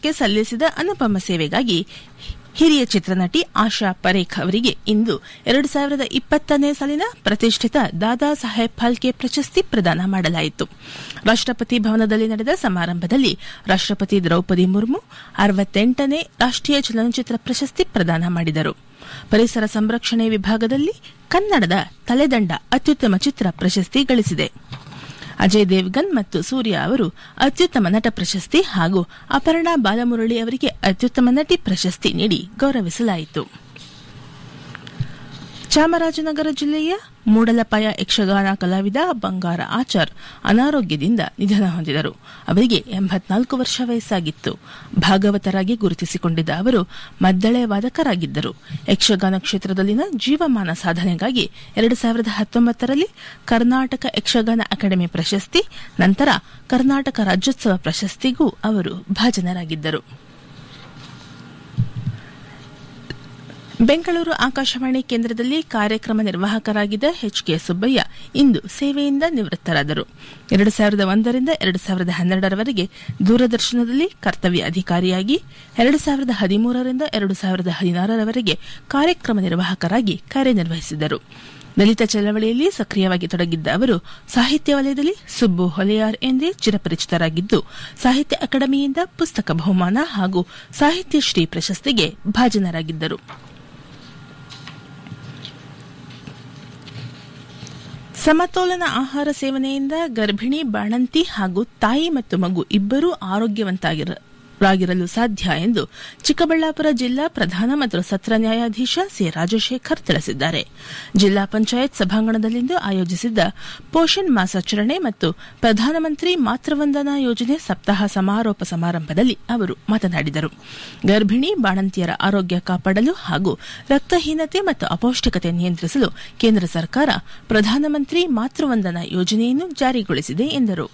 ದೇಶಕ್ಕೆ ಸಲ್ಲಿಸಿದ ಅನುಪಮ ಸೇವೆಗಾಗಿ ಹಿರಿಯ ಚಿತ್ರನಟಿ ಆಶಾ ಪರೇಖ್ ಅವರಿಗೆ ಇಂದು ಎರಡು ಸಾವಿರದ ಇಪ್ಪತ್ತನೇ ಸಾಲಿನ ಪ್ರತಿಷ್ಠಿತ ದಾದಾ ಸಾಹೇಬ್ ಫಾಲ್ಕೆ ಪ್ರಶಸ್ತಿ ಪ್ರದಾನ ಮಾಡಲಾಯಿತು ರಾಷ್ಟಪತಿ ಭವನದಲ್ಲಿ ನಡೆದ ಸಮಾರಂಭದಲ್ಲಿ ರಾಷ್ಟಪತಿ ದ್ರೌಪದಿ ಮುರ್ಮು ಅರವತ್ತೆಂಟನೇ ರಾಷ್ಟೀಯ ಚಲನಚಿತ್ರ ಪ್ರಶಸ್ತಿ ಪ್ರದಾನ ಮಾಡಿದರು ಪರಿಸರ ಸಂರಕ್ಷಣೆ ವಿಭಾಗದಲ್ಲಿ ಕನ್ನಡದ ತಲೆದಂಡ ಅತ್ಯುತ್ತಮ ಚಿತ್ರ ಪ್ರಶಸ್ತಿ ಗಳಿಸಿದೆ ಅಜಯ್ ದೇವ್ಗನ್ ಮತ್ತು ಸೂರ್ಯ ಅವರು ಅತ್ಯುತ್ತಮ ನಟ ಪ್ರಶಸ್ತಿ ಹಾಗೂ ಅಪರ್ಣಾ ಬಾಲಮುರಳಿ ಅವರಿಗೆ ಅತ್ಯುತ್ತಮ ನಟಿ ಪ್ರಶಸ್ತಿ ನೀಡಿ ಗೌರವಿಸಲಾಯಿತು ಚಾಮರಾಜನಗರ ಜಿಲ್ಲೆಯ ಮೂಡಲಪಾಯ ಯಕ್ಷಗಾನ ಕಲಾವಿದ ಬಂಗಾರ ಆಚಾರ್ ಅನಾರೋಗ್ಯದಿಂದ ನಿಧನ ಹೊಂದಿದರು ಅವರಿಗೆ ಎಂಬತ್ನಾಲ್ಕು ವರ್ಷ ವಯಸ್ಸಾಗಿತ್ತು ಭಾಗವತರಾಗಿ ಗುರುತಿಸಿಕೊಂಡಿದ್ದ ಅವರು ಮದ್ದಳೆ ವಾದಕರಾಗಿದ್ದರು ಯಕ್ಷಗಾನ ಕ್ಷೇತ್ರದಲ್ಲಿನ ಜೀವಮಾನ ಸಾಧನೆಗಾಗಿ ಎರಡು ಸಾವಿರದ ಹತ್ತೊಂಬತ್ತರಲ್ಲಿ ಕರ್ನಾಟಕ ಯಕ್ಷಗಾನ ಅಕಾಡೆಮಿ ಪ್ರಶಸ್ತಿ ನಂತರ ಕರ್ನಾಟಕ ರಾಜ್ಯೋತ್ಸವ ಪ್ರಶಸ್ತಿಗೂ ಅವರು ಭಾಜನರಾಗಿದ್ದರು ಬೆಂಗಳೂರು ಆಕಾಶವಾಣಿ ಕೇಂದ್ರದಲ್ಲಿ ಕಾರ್ಯಕ್ರಮ ನಿರ್ವಾಹಕರಾಗಿದ್ದ ಎಚ್ ಕೆ ಸುಬ್ಬಯ್ಯ ಇಂದು ಸೇವೆಯಿಂದ ನಿವೃತ್ತರಾದರು ಎರಡು ಸಾವಿರದ ಒಂದರಿಂದ ಎರಡು ಸಾವಿರದ ಹನ್ನೆರಡರವರೆಗೆ ದೂರದರ್ಶನದಲ್ಲಿ ಕರ್ತವ್ಯ ಅಧಿಕಾರಿಯಾಗಿ ಎರಡು ಸಾವಿರದ ಹದಿಮೂರರಿಂದ ಎರಡು ಸಾವಿರದ ಹದಿನಾರರವರೆಗೆ ಕಾರ್ಯಕ್ರಮ ನಿರ್ವಾಹಕರಾಗಿ ಕಾರ್ಯನಿರ್ವಹಿಸಿದರು ದಲಿತ ಚಳವಳಿಯಲ್ಲಿ ಸಕ್ರಿಯವಾಗಿ ತೊಡಗಿದ್ದ ಅವರು ಸಾಹಿತ್ಯ ವಲಯದಲ್ಲಿ ಸುಬ್ಬು ಹೊಲೆಯಾರ್ ಎಂದೇ ಚಿರಪರಿಚಿತರಾಗಿದ್ದು ಸಾಹಿತ್ಯ ಅಕಾಡೆಮಿಯಿಂದ ಪುಸ್ತಕ ಬಹುಮಾನ ಹಾಗೂ ಸಾಹಿತ್ಯ ಶ್ರೀ ಪ್ರಶಸ್ತಿಗೆ ಭಾಜನರಾಗಿದ್ದರು ಸಮತೋಲನ ಆಹಾರ ಸೇವನೆಯಿಂದ ಗರ್ಭಿಣಿ ಬಾಣಂತಿ ಹಾಗೂ ತಾಯಿ ಮತ್ತು ಮಗು ಇಬ್ಬರೂ ಆರೋಗ್ಯವಂತರಾಗಿರಲು ಸಾಧ್ಯ ಎಂದು ಚಿಕ್ಕಬಳ್ಳಾಪುರ ಜಿಲ್ಲಾ ಪ್ರಧಾನ ಮತ್ತು ಸತ್ರ ನ್ಯಾಯಾಧೀಶ ಸಿ ರಾಜಶೇಖರ್ ತಿಳಿಸಿದ್ದಾರೆ ಜಿಲ್ಲಾ ಪಂಚಾಯತ್ ಸಭಾಂಗಣದಲ್ಲಿಂದು ಆಯೋಜಿಸಿದ್ದ ಪೋಷಣ್ ಮಾಸಾಚರಣೆ ಮತ್ತು ಪ್ರಧಾನಮಂತ್ರಿ ಮಾತೃವಂದನಾ ಯೋಜನೆ ಸಪ್ತಾಹ ಸಮಾರೋಪ ಸಮಾರಂಭದಲ್ಲಿ ಅವರು ಮಾತನಾಡಿದರು ಗರ್ಭಿಣಿ ಬಾಣಂತಿಯರ ಆರೋಗ್ಯ ಕಾಪಾಡಲು ಹಾಗೂ ರಕ್ತಹೀನತೆ ಮತ್ತು ಅಪೌಷ್ಟಿಕತೆ ನಿಯಂತ್ರಿಸಲು ಕೇಂದ್ರ ಸರ್ಕಾರ ಪ್ರಧಾನಮಂತ್ರಿ ಮಾತೃವಂದನಾ ಯೋಜನೆಯನ್ನು ಜಾರಿಗೊಳಿಸಿದೆ ಎಂದರು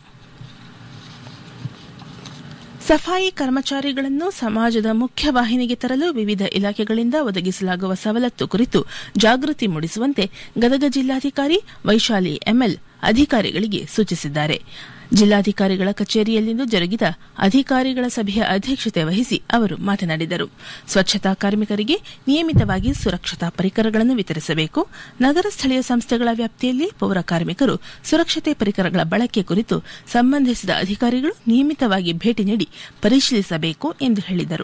ಸಫಾಯಿ ಕರ್ಮಚಾರಿಗಳನ್ನು ಸಮಾಜದ ಮುಖ್ಯವಾಹಿನಿಗೆ ತರಲು ವಿವಿಧ ಇಲಾಖೆಗಳಿಂದ ಒದಗಿಸಲಾಗುವ ಸವಲತ್ತು ಕುರಿತು ಜಾಗೃತಿ ಮೂಡಿಸುವಂತೆ ಗದಗ ಜಿಲ್ಲಾಧಿಕಾರಿ ವೈಶಾಲಿ ಎಂಎಲ್ ಅಧಿಕಾರಿಗಳಿಗೆ ಸೂಚಿಸಿದ್ದಾರೆ ಜಿಲ್ಲಾಧಿಕಾರಿಗಳ ಕಚೇರಿಯಲ್ಲಿಂದು ಜರುಗಿದ ಅಧಿಕಾರಿಗಳ ಸಭೆಯ ಅಧ್ಯಕ್ಷತೆ ವಹಿಸಿ ಅವರು ಮಾತನಾಡಿದರು ಸ್ವಚ್ಛತಾ ಕಾರ್ಮಿಕರಿಗೆ ನಿಯಮಿತವಾಗಿ ಸುರಕ್ಷತಾ ಪರಿಕರಗಳನ್ನು ವಿತರಿಸಬೇಕು ನಗರ ಸ್ಥಳೀಯ ಸಂಸ್ಥೆಗಳ ವ್ಯಾಪ್ತಿಯಲ್ಲಿ ಪೌರ ಕಾರ್ಮಿಕರು ಸುರಕ್ಷತೆ ಪರಿಕರಗಳ ಬಳಕೆ ಕುರಿತು ಸಂಬಂಧಿಸಿದ ಅಧಿಕಾರಿಗಳು ನಿಯಮಿತವಾಗಿ ಭೇಟಿ ನೀಡಿ ಪರಿಶೀಲಿಸಬೇಕು ಎಂದು ಹೇಳಿದರು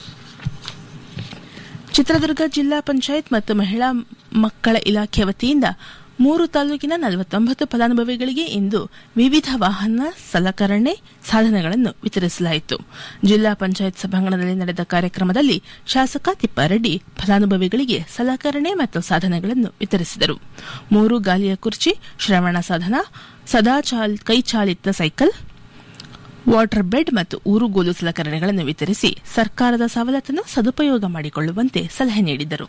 ಚಿತ್ರದುರ್ಗ ಜಿಲ್ಲಾ ಪಂಚಾಯತ್ ಮತ್ತು ಮಹಿಳಾ ಮಕ್ಕಳ ಇಲಾಖೆ ವತಿಯಿಂದ ಮೂರು ತಾಲೂಕಿನ ನಲವತ್ತೊಂಬತ್ತು ಫಲಾನುಭವಿಗಳಿಗೆ ಇಂದು ವಿವಿಧ ವಾಹನ ಸಲಕರಣೆ ಸಾಧನಗಳನ್ನು ವಿತರಿಸಲಾಯಿತು ಜಿಲ್ಲಾ ಪಂಚಾಯತ್ ಸಭಾಂಗಣದಲ್ಲಿ ನಡೆದ ಕಾರ್ಯಕ್ರಮದಲ್ಲಿ ಶಾಸಕ ತಿಪ್ಪಾರೆಡ್ಡಿ ಫಲಾನುಭವಿಗಳಿಗೆ ಸಲಕರಣೆ ಮತ್ತು ಸಾಧನಗಳನ್ನು ವಿತರಿಸಿದರು ಮೂರು ಗಾಲಿಯ ಕುರ್ಚಿ ಶ್ರವಣ ಸಾಧನ ಸದಾ ಕೈಚಾಲಿತ ಸೈಕಲ್ ವಾಟರ್ ಬೆಡ್ ಮತ್ತು ಊರುಗೋಲು ಸಲಕರಣೆಗಳನ್ನು ವಿತರಿಸಿ ಸರ್ಕಾರದ ಸವಲತ್ತನ್ನು ಸದುಪಯೋಗ ಮಾಡಿಕೊಳ್ಳುವಂತೆ ಸಲಹೆ ನೀಡಿದರು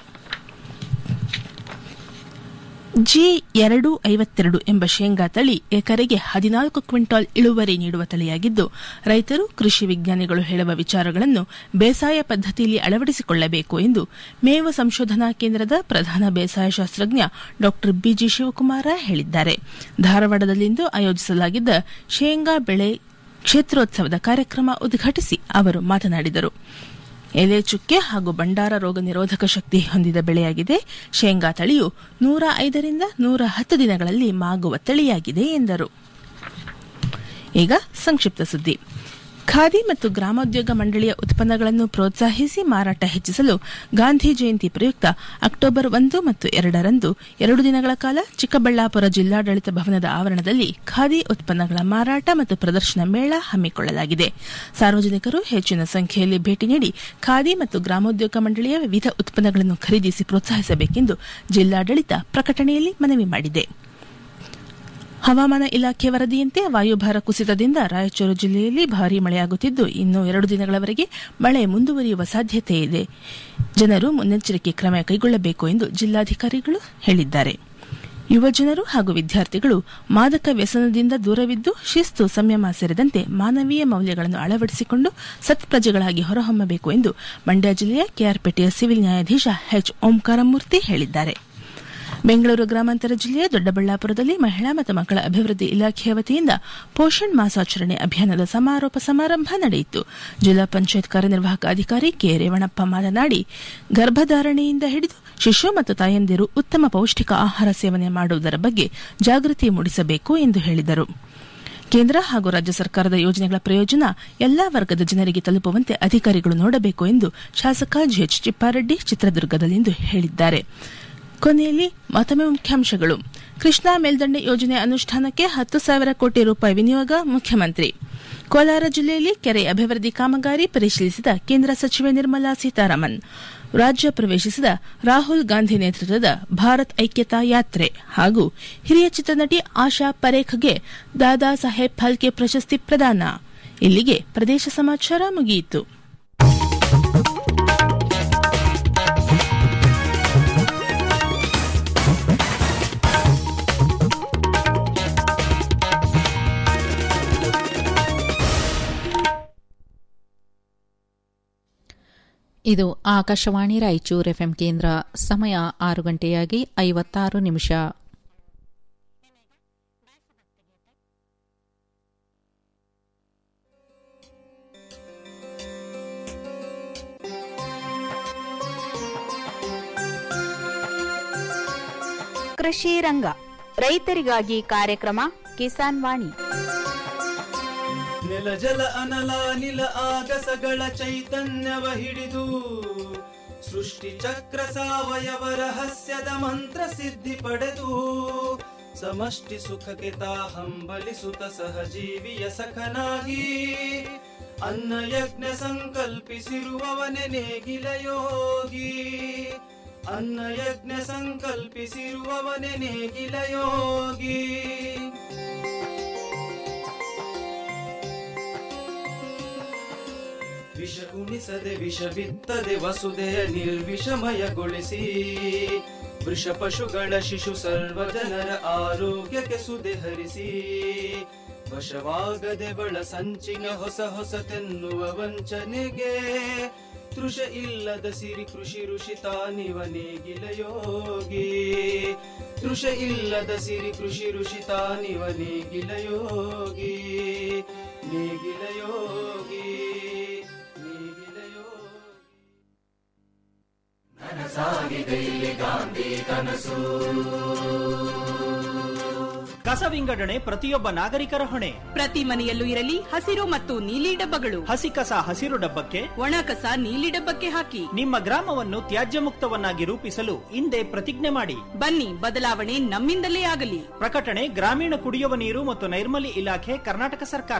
ಜಿ ಎರಡು ಐವತ್ತೆರಡು ಎಂಬ ಶೇಂಗಾ ತಳಿ ಎಕರೆಗೆ ಹದಿನಾಲ್ಕು ಕ್ವಿಂಟಾಲ್ ಇಳುವರಿ ನೀಡುವ ತಳಿಯಾಗಿದ್ದು ರೈತರು ಕೃಷಿ ವಿಜ್ಞಾನಿಗಳು ಹೇಳುವ ವಿಚಾರಗಳನ್ನು ಬೇಸಾಯ ಪದ್ದತಿಯಲ್ಲಿ ಅಳವಡಿಸಿಕೊಳ್ಳಬೇಕು ಎಂದು ಮೇವು ಸಂಶೋಧನಾ ಕೇಂದ್ರದ ಪ್ರಧಾನ ಬೇಸಾಯ ಶಾಸ್ತ್ರಜ್ಞ ಡಾ ಬಿಜಿ ಶಿವಕುಮಾರ ಹೇಳಿದ್ದಾರೆ ಧಾರವಾಡದಲ್ಲಿಂದು ಆಯೋಜಿಸಲಾಗಿದ್ದ ಶೇಂಗಾ ಬೆಳೆ ಕ್ಷೇತ್ರೋತ್ಸವದ ಕಾರ್ಯಕ್ರಮ ಉದ್ಘಾಟಿಸಿ ಅವರು ಮಾತನಾಡಿದರು ಎಲೆ ಚುಕ್ಕೆ ಹಾಗೂ ಬಂಡಾರ ರೋಗ ನಿರೋಧಕ ಶಕ್ತಿ ಹೊಂದಿದ ಬೆಳೆಯಾಗಿದೆ ಶೇಂಗಾ ತಳಿಯು ನೂರ ಐದರಿಂದ ನೂರ ಹತ್ತು ದಿನಗಳಲ್ಲಿ ಮಾಗುವ ತಳಿಯಾಗಿದೆ ಎಂದರು ಈಗ ಸಂಕ್ಷಿಪ್ತ ಸುದ್ದಿ ಖಾದಿ ಮತ್ತು ಗ್ರಾಮೋದ್ಯೋಗ ಮಂಡಳಿಯ ಉತ್ಪನ್ನಗಳನ್ನು ಪ್ರೋತ್ಸಾಹಿಸಿ ಮಾರಾಟ ಹೆಚ್ಚಿಸಲು ಗಾಂಧಿ ಜಯಂತಿ ಪ್ರಯುಕ್ತ ಅಕ್ಟೋಬರ್ ಒಂದು ಮತ್ತು ಎರಡರಂದು ಎರಡು ದಿನಗಳ ಕಾಲ ಚಿಕ್ಕಬಳ್ಳಾಪುರ ಜಿಲ್ಲಾಡಳಿತ ಭವನದ ಆವರಣದಲ್ಲಿ ಖಾದಿ ಉತ್ಪನ್ನಗಳ ಮಾರಾಟ ಮತ್ತು ಪ್ರದರ್ಶನ ಮೇಳ ಹಮ್ಮಿಕೊಳ್ಳಲಾಗಿದೆ ಸಾರ್ವಜನಿಕರು ಹೆಚ್ಚಿನ ಸಂಖ್ಯೆಯಲ್ಲಿ ಭೇಟಿ ನೀಡಿ ಖಾದಿ ಮತ್ತು ಗ್ರಾಮೋದ್ಯೋಗ ಮಂಡಳಿಯ ವಿವಿಧ ಉತ್ಪನ್ನಗಳನ್ನು ಖರೀದಿಸಿ ಪ್ರೋತ್ಸಾಹಿಸಬೇಕೆಂದು ಜಿಲ್ಲಾಡಳಿತ ಪ್ರಕಟಣೆಯಲ್ಲಿ ಮನವಿ ಮಾಡಿದೆ ಹವಾಮಾನ ಇಲಾಖೆ ವರದಿಯಂತೆ ವಾಯುಭಾರ ಕುಸಿತದಿಂದ ರಾಯಚೂರು ಜಿಲ್ಲೆಯಲ್ಲಿ ಭಾರೀ ಮಳೆಯಾಗುತ್ತಿದ್ದು ಇನ್ನು ಎರಡು ದಿನಗಳವರೆಗೆ ಮಳೆ ಮುಂದುವರಿಯುವ ಸಾಧ್ಯತೆ ಇದೆ ಜನರು ಮುನ್ನೆಚ್ಚರಿಕೆ ಕ್ರಮ ಕೈಗೊಳ್ಳಬೇಕು ಎಂದು ಜಿಲ್ಲಾಧಿಕಾರಿಗಳು ಹೇಳಿದ್ದಾರೆ ಯುವಜನರು ಹಾಗೂ ವಿದ್ಯಾರ್ಥಿಗಳು ಮಾದಕ ವ್ಯಸನದಿಂದ ದೂರವಿದ್ದು ಶಿಸ್ತು ಸಂಯಮ ಸೇರಿದಂತೆ ಮಾನವೀಯ ಮೌಲ್ಯಗಳನ್ನು ಅಳವಡಿಸಿಕೊಂಡು ಸತ್ಪ್ರಜೆಗಳಾಗಿ ಹೊರಹೊಮ್ಮಬೇಕು ಎಂದು ಮಂಡ್ಯ ಜಿಲ್ಲೆಯ ಕೆಆರ್ಪೇಟೆಯ ಸಿವಿಲ್ ನ್ಯಾಯಾಧೀಶ ಎಚ್ ಓಂಕಾರಮೂರ್ತಿ ಹೇಳಿದ್ದಾರೆ ಬೆಂಗಳೂರು ಗ್ರಾಮಾಂತರ ಜಿಲ್ಲೆಯ ದೊಡ್ಡಬಳ್ಳಾಪುರದಲ್ಲಿ ಮಹಿಳಾ ಮತ್ತು ಮಕ್ಕಳ ಅಭಿವೃದ್ಧಿ ಇಲಾಖೆಯ ವತಿಯಿಂದ ಪೋಷಣ್ ಮಾಸಾಚರಣೆ ಅಭಿಯಾನದ ಸಮಾರೋಪ ಸಮಾರಂಭ ನಡೆಯಿತು ಜಿಲ್ಲಾ ಪಂಚಾಯತ್ ಕಾರ್ಯನಿರ್ವಾಹಕ ಅಧಿಕಾರಿ ಕೆ ರೇವಣಪ್ಪ ಮಾತನಾಡಿ ಗರ್ಭಧಾರಣೆಯಿಂದ ಹಿಡಿದು ಶಿಶು ಮತ್ತು ತಾಯಂದಿರು ಉತ್ತಮ ಪೌಷ್ಟಿಕ ಆಹಾರ ಸೇವನೆ ಮಾಡುವುದರ ಬಗ್ಗೆ ಜಾಗೃತಿ ಮೂಡಿಸಬೇಕು ಎಂದು ಹೇಳಿದರು ಕೇಂದ್ರ ಹಾಗೂ ರಾಜ್ಯ ಸರ್ಕಾರದ ಯೋಜನೆಗಳ ಪ್ರಯೋಜನ ಎಲ್ಲಾ ವರ್ಗದ ಜನರಿಗೆ ತಲುಪುವಂತೆ ಅಧಿಕಾರಿಗಳು ನೋಡಬೇಕು ಎಂದು ಶಾಸಕ ಜಿಎಚ್ ಚಿಪ್ಪಾರೆಡ್ಡಿ ಚಿತ್ರದುರ್ಗದಲ್ಲಿಂದು ಹೇಳಿದ್ದಾರೆ ಕೊನೆಯಲ್ಲಿ ಮತ್ತೊಮ್ಮೆ ಮುಖ್ಯಾಂಶಗಳು ಕೃಷ್ಣಾ ಮೇಲ್ದಂಡೆ ಯೋಜನೆ ಅನುಷ್ಠಾನಕ್ಕೆ ಹತ್ತು ಸಾವಿರ ಕೋಟಿ ರೂಪಾಯಿ ವಿನಿಯೋಗ ಮುಖ್ಯಮಂತ್ರಿ ಕೋಲಾರ ಜಿಲ್ಲೆಯಲ್ಲಿ ಕೆರೆ ಅಭಿವೃದ್ಧಿ ಕಾಮಗಾರಿ ಪರಿಶೀಲಿಸಿದ ಕೇಂದ್ರ ಸಚಿವೆ ನಿರ್ಮಲಾ ಸೀತಾರಾಮನ್ ರಾಜ್ಯ ಪ್ರವೇಶಿಸಿದ ರಾಹುಲ್ ಗಾಂಧಿ ನೇತೃತ್ವದ ಭಾರತ್ ಐಕ್ಯತಾ ಯಾತ್ರೆ ಹಾಗೂ ಹಿರಿಯ ಚಿತ್ರನಟಿ ಆಶಾ ಪರೇಖ್ಗೆ ದಾದಾ ಸಾಹೇಬ್ ಫಾಲ್ಕೆ ಪ್ರಶಸ್ತಿ ಪ್ರದಾನ ಇಲ್ಲಿಗೆ ಪ್ರದೇಶ ಸಮಾಚಾರ ಮುಗಿಯಿತು ಇದು ಆಕಾಶವಾಣಿ ರಾಯಚೂರು ಎಫ್ಎಂ ಕೇಂದ್ರ ಸಮಯ ಆರು ಗಂಟೆಯಾಗಿ ಐವತ್ತಾರು ನಿಮಿಷ ಕೃಷಿ ರಂಗ ರೈತರಿಗಾಗಿ ಕಾರ್ಯಕ್ರಮ ಕಿಸಾನ್ ವಾಣಿ ನೆಲ ಜಲ ಅನಲ ನಿಲ ಆಗಸಗಳ ಚೈತನ್ಯವ ಹಿಡಿದು ಸೃಷ್ಟಿ ಚಕ್ರ ಸಾವಯವ ರಹಸ್ಯದ ಮಂತ್ರ ಸಿದ್ಧಿ ಪಡೆದು ಸಮಷ್ಟಿ ಸುಖಕ್ಕೆ ತಾ ಹಂಬಲಿಸುತ್ತ ಸಹಜೀವಿಯ ಸಖನಾಗಿ ಅನ್ನ ಯಜ್ಞ ಸಂಕಲ್ಪಿಸಿರುವವನೆ ನೇಗಿಲ ಯೋಗಿ ಅನ್ನ ಯಜ್ಞ ಸಂಕಲ್ಪಿಸಿರುವವನೆ ನೇಗಿಲ ಯೋಗಿ ವಿಷ ಉಣಿಸದೆ ವಿಷ ಬಿತ್ತದೆ ವಸುದೆಯ ನಿರ್ವಿಷಮಯಗೊಳಿಸಿ ವೃಷ ಪಶುಗಳ ಶಿಶು ಸರ್ವ ಜನರ ಆರೋಗ್ಯಕ್ಕೆ ಸುದೆ ಹರಿಸಿ ವಶವಾಗದೆ ಬಳ ಸಂಚಿನ ಹೊಸ ಹೊಸತೆನ್ನುವ ವಂಚನೆಗೆ ತೃಷ ಇಲ್ಲದ ಸಿರಿ ಕೃಷಿ ಋಷಿ ತಾನಿವ ನೇಗಿಲ ಯೋಗಿ ತೃಷ ಇಲ್ಲದ ಸಿರಿ ಕೃಷಿ ಋಷಿ ತಾನಿವ ನೇಗಿಲ ಯೋಗಿ ನೇಗಿಲ ಯೋಗಿ ನೇಗಿಲ ಯೋಗಿ ಕಸ ವಿಂಗಡಣೆ ಪ್ರತಿಯೊಬ್ಬ ನಾಗರಿಕರ ಹೊಣೆ ಪ್ರತಿ ಮನೆಯಲ್ಲೂ ಇರಲಿ ಹಸಿರು ಮತ್ತು ನೀಲಿ ಡಬ್ಬಗಳು ಹಸಿ ಕಸ ಹಸಿರು ಡಬ್ಬಕ್ಕೆ ಒಣ ಕಸ ನೀಲಿ ಡಬ್ಬಕ್ಕೆ ಹಾಕಿ ನಿಮ್ಮ ಗ್ರಾಮವನ್ನು ತ್ಯಾಜ್ಯ ಮುಕ್ತವನ್ನಾಗಿ ರೂಪಿಸಲು ಹಿಂದೆ ಪ್ರತಿಜ್ಞೆ ಮಾಡಿ ಬನ್ನಿ ಬದಲಾವಣೆ ನಮ್ಮಿಂದಲೇ ಆಗಲಿ ಪ್ರಕಟಣೆ ಗ್ರಾಮೀಣ ಕುಡಿಯುವ ನೀರು ಮತ್ತು ನೈರ್ಮಲ್ಯ ಇಲಾಖೆ ಕರ್ನಾಟಕ ಸರ್ಕಾರ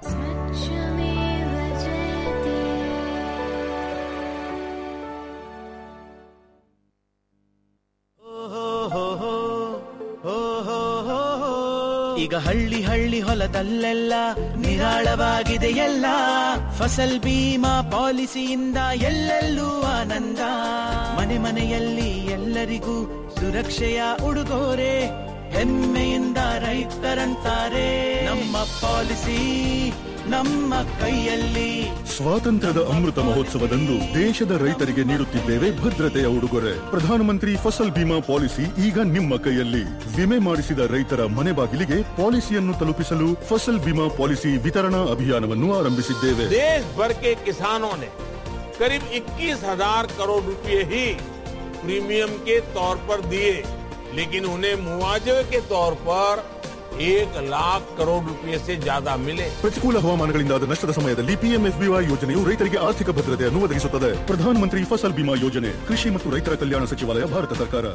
ಈಗ ಹಳ್ಳಿ ಹಳ್ಳಿ ಹೊಲದಲ್ಲೆಲ್ಲ ನಿರಾಳವಾಗಿದೆ ಎಲ್ಲ ಫಸಲ್ ಬೀಮಾ ಪಾಲಿಸಿಯಿಂದ ಎಲ್ಲೆಲ್ಲೂ ಆನಂದ ಮನೆ ಮನೆಯಲ್ಲಿ ಎಲ್ಲರಿಗೂ ಸುರಕ್ಷೆಯ ಉಡುಗೊರೆ ಹೆಮ್ಮೆಯಿಂದ ರೈತರಂತಾರೆ ನಮ್ಮ ಪಾಲಿಸಿ ನಮ್ಮ ಕೈಯಲ್ಲಿ ಸ್ವಾತಂತ್ರ್ಯದ ಅಮೃತ ಮಹೋತ್ಸವದಂದು ದೇಶದ ರೈತರಿಗೆ ನೀಡುತ್ತಿದ್ದೇವೆ ಭದ್ರತೆಯ ಉಡುಗೊರೆ ಪ್ರಧಾನಮಂತ್ರಿ ಫಸಲ್ ಬಿಮಾ ಪಾಲಿಸಿ ಈಗ ನಿಮ್ಮ ಕೈಯಲ್ಲಿ ವಿಮೆ ಮಾಡಿಸಿದ ರೈತರ ಮನೆ ಬಾಗಿಲಿಗೆ ಪಾಲಿಸಿಯನ್ನು ತಲುಪಿಸಲು ಫಸಲ್ ಬಿಮಾ ಪಾಲಿಸಿ ವಿತರಣಾ ಅಭಿಯಾನವನ್ನು ಆರಂಭಿಸಿದ್ದೇವೆ देश भर के किसानों ने करीब 21,000 करोड़ रुपए ही प्रीमियम के तौर पर दिए लेकिन उन्हें मुआवजे के तौर पर एक लाख करोड़ रुपए से ज्यादा मिले ಪ್ರತಿಕೂಲ ಹವಾಮಾನಗಳಿಂದಾದ ನಷ್ಟದ ಸಮಯದಲ್ಲಿ ಪಿಎಂಎಫ್ಬಿವೈ ಯೋಜನೆಯು ರೈತರಿಗೆ ಆರ್ಥಿಕ ಭದ್ರತೆಯನ್ನು ಒದಗಿಸುತ್ತದೆ ಪ್ರಧಾನಮಂತ್ರಿ ಫಸಲ್ ಬಿಮಾ ಯೋಜನೆ ಕೃಷಿ ಮತ್ತು ರೈತರ ಕಲ್ಯಾಣ ಸಚಿವಾಲಯ ಭಾರತ ಸರ್ಕಾರ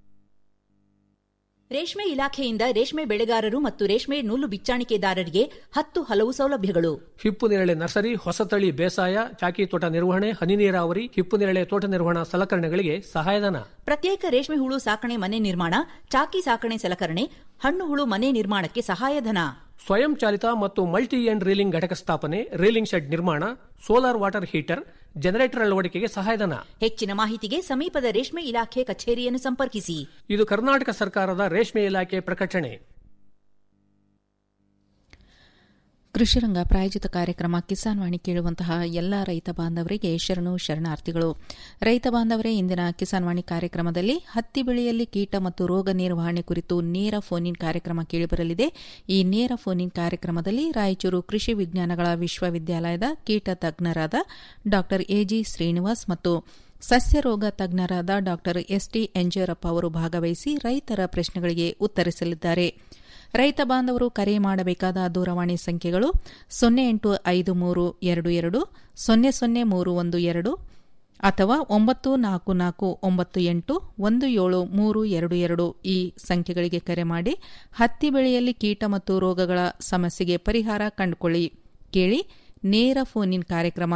ರೇಷ್ಮೆ ಇಲಾಖೆಯಿಂದ ರೇಷ್ಮೆ ಬೆಳೆಗಾರರು ಮತ್ತು ರೇಷ್ಮೆ ನೂಲು ಬಿಚ್ಚಾಣಿಕೆದಾರರಿಗೆ ಹತ್ತು ಹಲವು ಸೌಲಭ್ಯಗಳು ಹಿಪ್ಪು ನೇರಳೆ ನರ್ಸರಿ ಹೊಸತಳಿ ಬೇಸಾಯ ಚಾಕಿ ತೋಟ ನಿರ್ವಹಣೆ ಹನಿ ನೀರಾವರಿ ಹಿಪ್ಪು ನೇರಳೆ ತೋಟ ನಿರ್ವಹಣಾ ಸಲಕರಣೆಗಳಿಗೆ ಸಹಾಯಧನ ಪ್ರತ್ಯೇಕ ರೇಷ್ಮೆ ಹುಳು ಸಾಕಣೆ ಮನೆ ನಿರ್ಮಾಣ ಚಾಕಿ ಸಾಕಣೆ ಸಲಕರಣೆ ಹಣ್ಣು ಹುಳು ಮನೆ ನಿರ್ಮಾಣಕ್ಕೆ ಸಹಾಯಧನ ಸ್ವಯಂ ಚಾಲಿತ ಮತ್ತು ಮಲ್ಟಿ ಎಂಡ್ ರೀಲಿಂಗ್ ಘಟಕ ಸ್ಥಾಪನೆ ರೀಲಿಂಗ್ ಶೆಡ್ ನಿರ್ಮಾಣ ಸೋಲಾರ್ ವಾಟರ್ ಹೀಟರ್ ಜನರೇಟರ್ ಅಳವಡಿಕೆಗೆ ಸಹಾಯಧನ ಹೆಚ್ಚಿನ ಮಾಹಿತಿಗೆ ಸಮೀಪದ ರೇಷ್ಮೆ ಇಲಾಖೆ ಕಚೇರಿಯನ್ನು ಸಂಪರ್ಕಿಸಿ ಇದು ಕರ್ನಾಟಕ ಸರ್ಕಾರದ ರೇಷ್ಮೆ ಇಲಾಖೆ ಪ್ರಕಟಣೆ ಕೃಷಿರಂಗ ಪ್ರಾಯೋಜಿತ ಕಾರ್ಯಕ್ರಮ ಕಿಸಾನ್ ವಾಣಿ ಕೇಳುವಂತಹ ಎಲ್ಲ ರೈತ ಬಾಂಧವರಿಗೆ ಶರಣು ಶರಣಾರ್ಥಿಗಳು ರೈತ ಬಾಂಧವರೇ ಇಂದಿನ ಕಿಸಾನ್ ವಾಣಿ ಕಾರ್ಯಕ್ರಮದಲ್ಲಿ ಹತ್ತಿ ಬೆಳೆಯಲ್ಲಿ ಕೀಟ ಮತ್ತು ರೋಗ ನಿರ್ವಹಣೆ ಕುರಿತು ನೇರ ಫೋನ್ ಇನ್ ಕಾರ್ಯಕ್ರಮ ಕೇಳಿಬರಲಿದೆ ಈ ನೇರ ಫೋನ್ ಇನ್ ಕಾರ್ಯಕ್ರಮದಲ್ಲಿ ರಾಯಚೂರು ಕೃಷಿ ವಿಜ್ಞಾನಗಳ ವಿಶ್ವವಿದ್ಯಾಲಯದ ಕೀಟ ತಜ್ಞರಾದ ಡಾ ಎಜಿ ಶ್ರೀನಿವಾಸ್ ಮತ್ತು ಸಸ್ಯ ರೋಗ ತಜ್ಞರಾದ ಡಾ ಎಸ್ಟಿ ಎಂಜರಪ್ಪ ಅವರು ಭಾಗವಹಿಸಿ ರೈತರ ಪ್ರಶ್ನೆಗಳಿಗೆ ಉತ್ತರಿಸಲಿದ್ದಾರೆ ರೈತ ಬಾಂಧವರು ಕರೆ ಮಾಡಬೇಕಾದ ದೂರವಾಣಿ ಸಂಖ್ಯೆಗಳು ಸೊನ್ನೆ ಎಂಟು ಐದು ಮೂರು ಎರಡು ಎರಡು ಸೊನ್ನೆ ಸೊನ್ನೆ ಮೂರು ಒಂದು ಎರಡು ಅಥವಾ ಒಂಬತ್ತು ನಾಲ್ಕು ನಾಲ್ಕು ಒಂಬತ್ತು ಎಂಟು ಒಂದು ಏಳು ಮೂರು ಎರಡು ಎರಡು ಈ ಸಂಖ್ಯೆಗಳಿಗೆ ಕರೆ ಮಾಡಿ ಹತ್ತಿ ಬೆಳೆಯಲ್ಲಿ ಕೀಟ ಮತ್ತು ರೋಗಗಳ ಸಮಸ್ಯೆಗೆ ಪರಿಹಾರ ಕಂಡುಕೊಳ್ಳಿ ಕೇಳಿ ನೇರ ಫೋನ್ ಇನ್ ಕಾರ್ಯಕ್ರಮ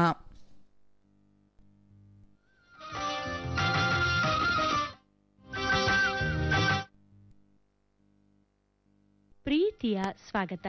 ಪ್ರೀತಿಯ ಸ್ವಾಗತ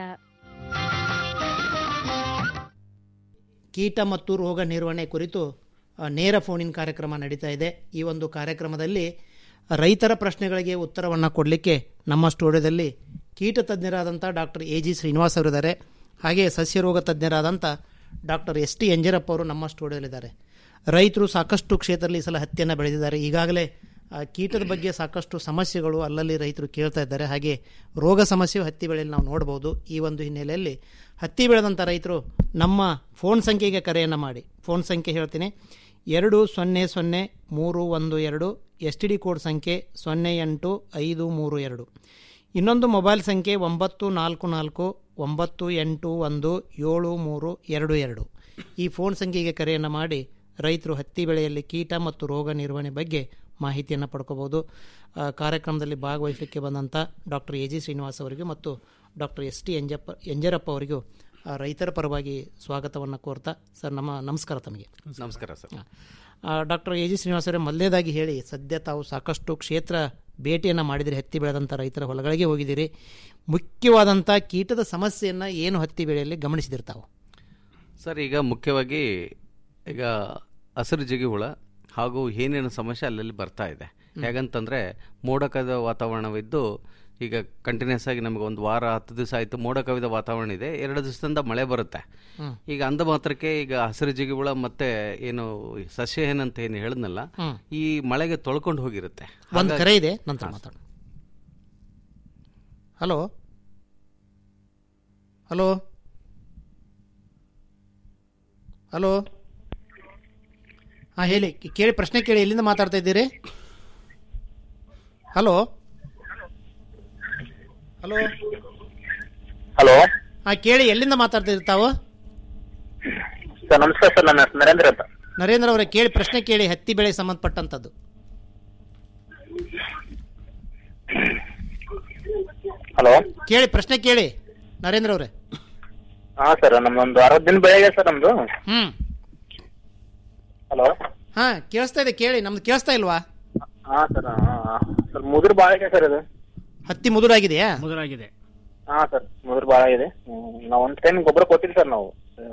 ಕೀಟ ಮತ್ತು ರೋಗ ನಿರ್ವಹಣೆ ಕುರಿತು ಆ, ನೇರ ಫೋನಿನ್ ಕಾರ್ಯಕ್ರಮ ನಡೀತಾ ಇದೆ ಈ ಒಂದು ಕಾರ್ಯಕ್ರಮದಲ್ಲಿ ರೈತರ ಪ್ರಶ್ನೆಗಳಿಗೆ ಉತ್ತರವನ್ನು ಕೊಡಲಿಕ್ಕೆ ನಮ್ಮ ಸ್ಟುಡಿಯೋದಲ್ಲಿ ಕೀಟ ತಜ್ಞರಾದಂಥ ಡಾಕ್ಟರ್ ಎ ಜಿ ಶ್ರೀನಿವಾಸ್ ಅವರಿದ್ದಾರೆ ಹಾಗೆ ಸಸ್ಯ ರೋಗ ತಜ್ಞರಾದಂಥ ಡಾಕ್ಟರ್ ಎಸ್ ಟಿ ಎಂಜರಪ್ಪ ಅವರು ನಮ್ಮ ಸ್ಟುಡಿಯೋದಲ್ಲಿದ್ದಾರೆ ರೈತರು ಸಾಕಷ್ಟು ಕ್ಷೇತ್ರದಲ್ಲಿ ಈ ಸಲ ಹತ್ತಿಯನ್ನು ಬೆಳೆದಿದ್ದಾರೆ ಈಗಾಗಲೇ ಆ, ಕೀಟದ ಬಗ್ಗೆ ಸಾಕಷ್ಟು ಸಮಸ್ಯೆಗಳು ಅಲ್ಲಲ್ಲಿ ರೈತರು ಕೇಳ್ತಾ ಇದ್ದಾರೆ ಹಾಗೆ ರೋಗ ಸಮಸ್ಯೆಯು ಹತ್ತಿ ಬೆಳೆಯಲ್ಲಿ ನಾವು ನೋಡಬಹುದು ಈ ಒಂದು ಹಿನ್ನೆಲೆಯಲ್ಲಿ ಹತ್ತಿ ಬೆಳೆದಂಥ ರೈತರು ನಮ್ಮ ಫೋನ್ ಸಂಖ್ಯೆಗೆ ಕರೆಯನ್ನು ಮಾಡಿ ಫೋನ್ ಸಂಖ್ಯೆ ಹೇಳ್ತೀನಿ ಎರಡು ಸೊನ್ನೆ ಸೊನ್ನೆ ಮೂರು ಒಂದು ಎರಡು ಎಸ್ ಟಿ ಡಿ ಕೋಡ್ ಸಂಖ್ಯೆ ಸೊನ್ನೆ ಎಂಟು ಐದು ಮೂರು ಎರಡು ಇನ್ನೊಂದು ಮೊಬೈಲ್ ಸಂಖ್ಯೆ ಒಂಬತ್ತು ನಾಲ್ಕು ನಾಲ್ಕು ಒಂಬತ್ತು ಎಂಟು ಒಂದು ಏಳು ಮೂರು ಎರಡು ಎರಡು ಈ ಫೋನ್ ಸಂಖ್ಯೆಗೆ ಕರೆಯನ್ನು ಮಾಡಿ ರೈತರು ಹತ್ತಿ ಬೆಳೆಯಲ್ಲಿ ಕೀಟ ಮತ್ತು ರೋಗ ನಿರ್ವಹಣೆ ಬಗ್ಗೆ ಮಾಹಿತಿಯನ್ನು ಪಡ್ಕೋಬಹುದು ಆ, ಕಾರ್ಯಕ್ರಮದಲ್ಲಿ ಭಾಗವಹಿಸಲಿಕ್ಕೆ ಬಂದಂಥ ಡಾಕ್ಟರ್ ಎ ಜಿ ಶ್ರೀನಿವಾಸ್ ಅವರಿಗೂ ಮತ್ತು doctor S T Enjappa Enjarappa ಅವರಿಗೂ ಆ, ರೈತರ ಪರವಾಗಿ ಸ್ವಾಗತವನ್ನು ಕೋರ್ತಾ ಸರ್ ನಮ್ಮ ನಮಸ್ಕಾರ ತಮಗೆ ನಮಸ್ಕಾರ sir doctor A G Srinivas ಅವರೇ ಮೊದಲನೇದಾಗಿ ಹೇಳಿ ಸದ್ಯ ತಾವು ಸಾಕಷ್ಟು ಕ್ಷೇತ್ರ ಭೇಟಿಯನ್ನು ಮಾಡಿದಿರಿ ಹತ್ತಿ ಬೆಳೆದಂಥ ರೈತರ ಹೊಲಗಳಿಗೆ ಹೋಗಿದ್ದೀರಿ ಮುಖ್ಯವಾದಂಥ ಕೀಟದ ಸಮಸ್ಯೆಯನ್ನು ಏನು ಹತ್ತಿ ಬೆಳೆಯಲ್ಲಿ ಗಮನಿಸಿದಿರಿ ತಾವು ಸರ್ ಈಗ ಮುಖ್ಯವಾಗಿ ಈಗ ಹಸಿರು ಜಿಗಿ ಹುಳ ಹಾಗೂ ಏನೇನು ಸಮಸ್ಯೆ ಅಲ್ಲಲ್ಲಿ ಬರ್ತಾ ಇದೆ ಹೇಗಂತಂದ್ರೆ ಮೋಡ ಕವಿದ ವಾತಾವರಣವಿದ್ದು ಈಗ ಕಂಟಿನ್ಯೂಸ್ ಆಗಿ ನಮಗೆ ಒಂದು ವಾರ ಹತ್ತು ದಿವಸ ಆಯಿತು ಮೋಡ ಕವಿದ ವಾತಾವರಣ ಇದೆ ಎರಡು ದಿವಸದಿಂದ ಮಳೆ ಬರುತ್ತೆ ಹ್ಮ್. ಈಗ ಅಂದ ಮಾತ್ರಕ್ಕೆ ಈಗ ಹಸಿರು ಜಿಗಿ ಹುಳ ಮತ್ತೆ ಏನು ಸಸ್ಯ ಏನಂತ ಏನು ಹೇಳಿದ್ನಲ್ಲ ಹ್ಮ್. ಈ ಮಳೆಗೆ ತೊಳ್ಕೊಂಡು ಹೋಗಿರುತ್ತೆ ಒಂದು ಹಾಗಾಗಿ- ಕರೆ ಇದೆ ನಂತರ ಮಾತಾಡೋಣ ಹಲೋ ಹಲೋ ಹಲೋ ಹಾಂ ಹೇಳಿ ಕೇಳಿ ಪ್ರಶ್ನೆ ಕೇಳಿ ಎಲ್ಲಿಂದ ಮಾತಾಡ್ತಾ ಇದ್ದೀರಿ ಹಲೋ ಹಲೋ ಹಲೋ ಹಾಂ ಕೇಳಿ ಎಲ್ಲಿಂದ ಮಾತಾಡ್ತಾ ಇದ್ದೀರಿ ತಾವು ಸರ್ ನಮಸ್ಕಾರ ಸರ್ ನನ್ನ ಹೆಸರು ನರೇಂದ್ರ ಅಂತ ನರೇಂದ್ರ ಅವರೇ ಕೇಳಿ ಪ್ರಶ್ನೆ ಕೇಳಿ ಹತ್ತಿ ಬೆಳೆ ಸಂಬಂಧಪಟ್ಟಂಥದ್ದು ಹಲೋ ಕೇಳಿ ಪ್ರಶ್ನೆ ಕೇಳಿ ನರೇಂದ್ರ ಅವರೇ ಹಾ ಸರ್ ನಮ್ದೊಂದು ಅರವತ್ತು ದಿನ ಬೆಳೆಗೆ ಸರ್ ನಮ್ದು ಹ್ಮ್ ಹಲೋ ಹಾ ಕೇಳಿಸ್ತಾ ಇದೆ ಕೇಳಿ ನಮ್ದು ಕೇಳಿಸ್ತಾ ಇಲ್ವಾ ಹಾ ಸರ್ ಸರ್ ಮುದುರು ಭಾಳ ಇದೆ ಸರ್ ಇದು ಹತ್ತಿ ಮುದುರಾಗಿದೆಯಾ ಮುದುರಾಗಿದೆ ಹಾ ಸರ್ ಮುದುರು ಭಾಳ ಇದೆ ಹ್ಮ್, ನಾವು ಒಂದ್ ಟೈಮ್ ಗೊಬ್ಬರ ಕೊಟ್ಟಿವಿ ಸರ್ ನಾವು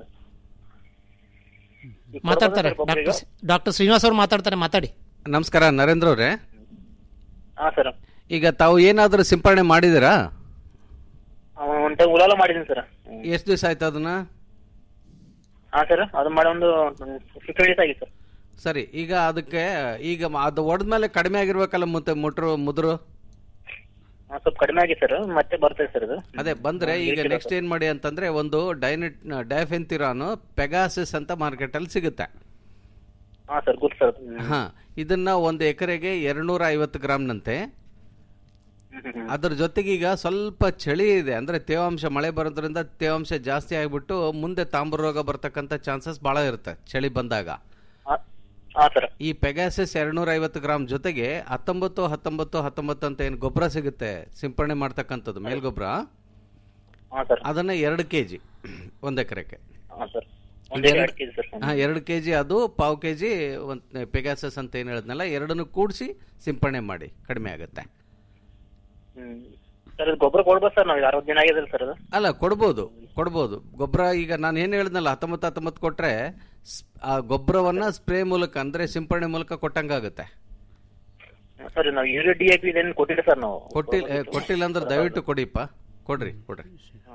ಈಗ ಮಾತಾಡ್ತಾರೆ ಕೊಡ್ಬೋದಾ ಸರ್ ಗೊಬ್ಬರ ಈಗ? ಡಾಕ್ಟರ್ ಡಾಕ್ಟರ್ ಶ್ರೀನಿವಾಸ್ ಅವರು ಮಾತಾಡ್ತಾರೆ ಮಾತಾಡಿ ನಮಸ್ಕಾರ ನರೇಂದ್ರ ಅವರೇ ಹಾ ಸರ್ ಈಗ ತಾವು ಏನಾದರೂ ಸಿಂಪರಣೆ ಮಾಡಿದ್ದೀರಾ ಒಂದ್ ಟೈಮ್ ಉಲಾಲ ಮಾಡಿದೀನಿ ಸರ್ ಎಷ್ಟು ದಿವಸ ಆಯ್ತು ಅದನ್ನ ಹಾ ಸರ್ ಅದು ಮಾಡಿ ಒಂದು ಫಿಫ್ಟೀನ್ ಡೇಸ್ ಆಗಿದೆ ಸರ್ ಸರಿ ಈಗ ಅದಕ್ಕೆ ಈಗ ಮ- ಅದು ಹೊಡೆದ್ಮೇಲೆ ಕಡಿಮೆ ಆಗಿರ್ಬೇಕಲ್ಲ ಮತ್ತೆ ಮುಟ್ರು ಮುದ್ರು ಹಾ, ಸ್ವಲ್ಪ ಕಡಿಮೆ ಆಗಿದೆ ಸರ್ ಮತ್ತೆ ಬರ್ತದೆ ಸರ್ ಇದು ಅದೇ ಬಂದ್ರೆ ಹಾ, ಈಗ ಬೇಕಿಲ್ಲ ನೆಕ್ಸ್ಟ್ ಸರ್. ಏನ್ ಮಾಡಿ ಅಂತಂದ್ರೆ ಒಂದು ಡೈನೆಟ್ ಡೈಫೆನ್ತಿರಾನು ಪೆಗಾಸಿಸ್ ಅಂತ ಮಾರ್ಕೆಟ್ ಅಲ್ಲಿ ಸಿಗುತ್ತೆ ಹಾ ಸರ್ ಗುಡ್ ಸರ್ ಹಾ ಇದನ್ನ ಒಂದು ಎಕರೆಗೆ ಎರಡ್ನೂರ ಐವತ್ತು ಗ್ರಾಮ್ನಂತೆ ಅದ್ರ ಜೊತೆಗೆ ಈಗ ಸ್ವಲ್ಪ ಚಳಿ ಇದೆ ಅಂದ್ರೆ ತೇವಾಂಶ ಮಳೆ ಬರೋದ್ರಿಂದ ತೇವಾಂಶ ಜಾಸ್ತಿ ಆಗ್ಬಿಟ್ಟು ಮುಂದೆ ತಾಮ್ರ ರೋಗ ಬರ್ತಕ್ಕಂಥ ಚಾನ್ಸಸ್ ಬಹಳ ಇರುತ್ತೆ ಚಳಿ ಬಂದಾಗ ಹಾ ಸರ್ ಈ ಪೆಗಾಸಿಸ್ ಎರಡ್ನೂರ ಐವತ್ತು ಗ್ರಾಮ್ ಜೊತೆಗೆ ಹತ್ತೊಂಬತ್ತು ಹತ್ತೊಂಬತ್ತು ಹತ್ತೊಂಬತ್ತು ಅಂತ ಏನು ಗೊಬ್ಬರ ಸಿಗುತ್ತೆ ಸಿಂಪರಣೆ ಮಾಡ್ತಕ್ಕಂಥದ್ದು ಮೇಲ್ಗೊಬ್ಬರ ಹಾ ಸರ್ ಅದನ್ನ ಎರಡು ಕೆಜಿ ಒಂದ್ ಎಕರೆಗೆ ಹಾ ಸರ್ ಒಂದ್ ಎರಡು ಕೆಜಿ ಸರ್ ಹಾ ಎರಡು ಕೆಜಿ ಅದು ಪಾವ್ ಕೆಜಿ ಒಂದು ಪೆಗಾಸಸ್ ಅಂತ ಏನು ಹೇಳಿದ್ನಲ್ಲ ಎರಡನ್ನು ಕೂಡಿಸಿ ಸಿಂಪರಣೆ ಮಾಡಿ ಕಡಿಮೆ ಆಗುತ್ತೆ ಹ್ಮ್ ಸರ್ ಇದು ಗೊಬ್ಬರ ಕೊಡ್ಬೋದು ಸರ್ ನಾವು ಅರವತ್ತು ದಿನ ಆಗಿದೆ ಸರ್ ಅದು ಅಲ್ಲ ಕೊಡ್ಬೋದು ಕೊಡ್ಬೋದು ಗೊಬ್ಬರ ಈಗ ನಾನು ಏನು ಹೇಳಿದ್ನಲ್ಲ ಹತ್ತೊಂಬತ್ತು ಹತ್ತೊಂಬತ್ತು ಕೊಟ್ರೆ ಸ್- ಆ ಗೊಬ್ಬರವನ್ನ ಸ್ಪ್ರೇ ಮೂಲಕ ಅಂದ್ರೆ ಸಿಂಪರಣೆ ಮೂಲಕ ಕೊಟ್ಟಂಗಾಗುತ್ತೆ ಸರ್ ನಾವು ಯೂರಿಯಾ ಡಿ ಎ ಪಿ ಇದೇನು ಕೊಟ್ಟಿಲ್ಲ ಸರ್ ನಾವು ಕೊಟ್ಟಿಲ್ಲ ಏ, ಕೊಟ್ಟಿಲ್ಲ ಅಂದ್ರೆ ದಯವಿಟ್ಟು ಕೊಡಿಪ್ಪ ಕೊಡ್ರಿ ಕೊಡ್ರಿ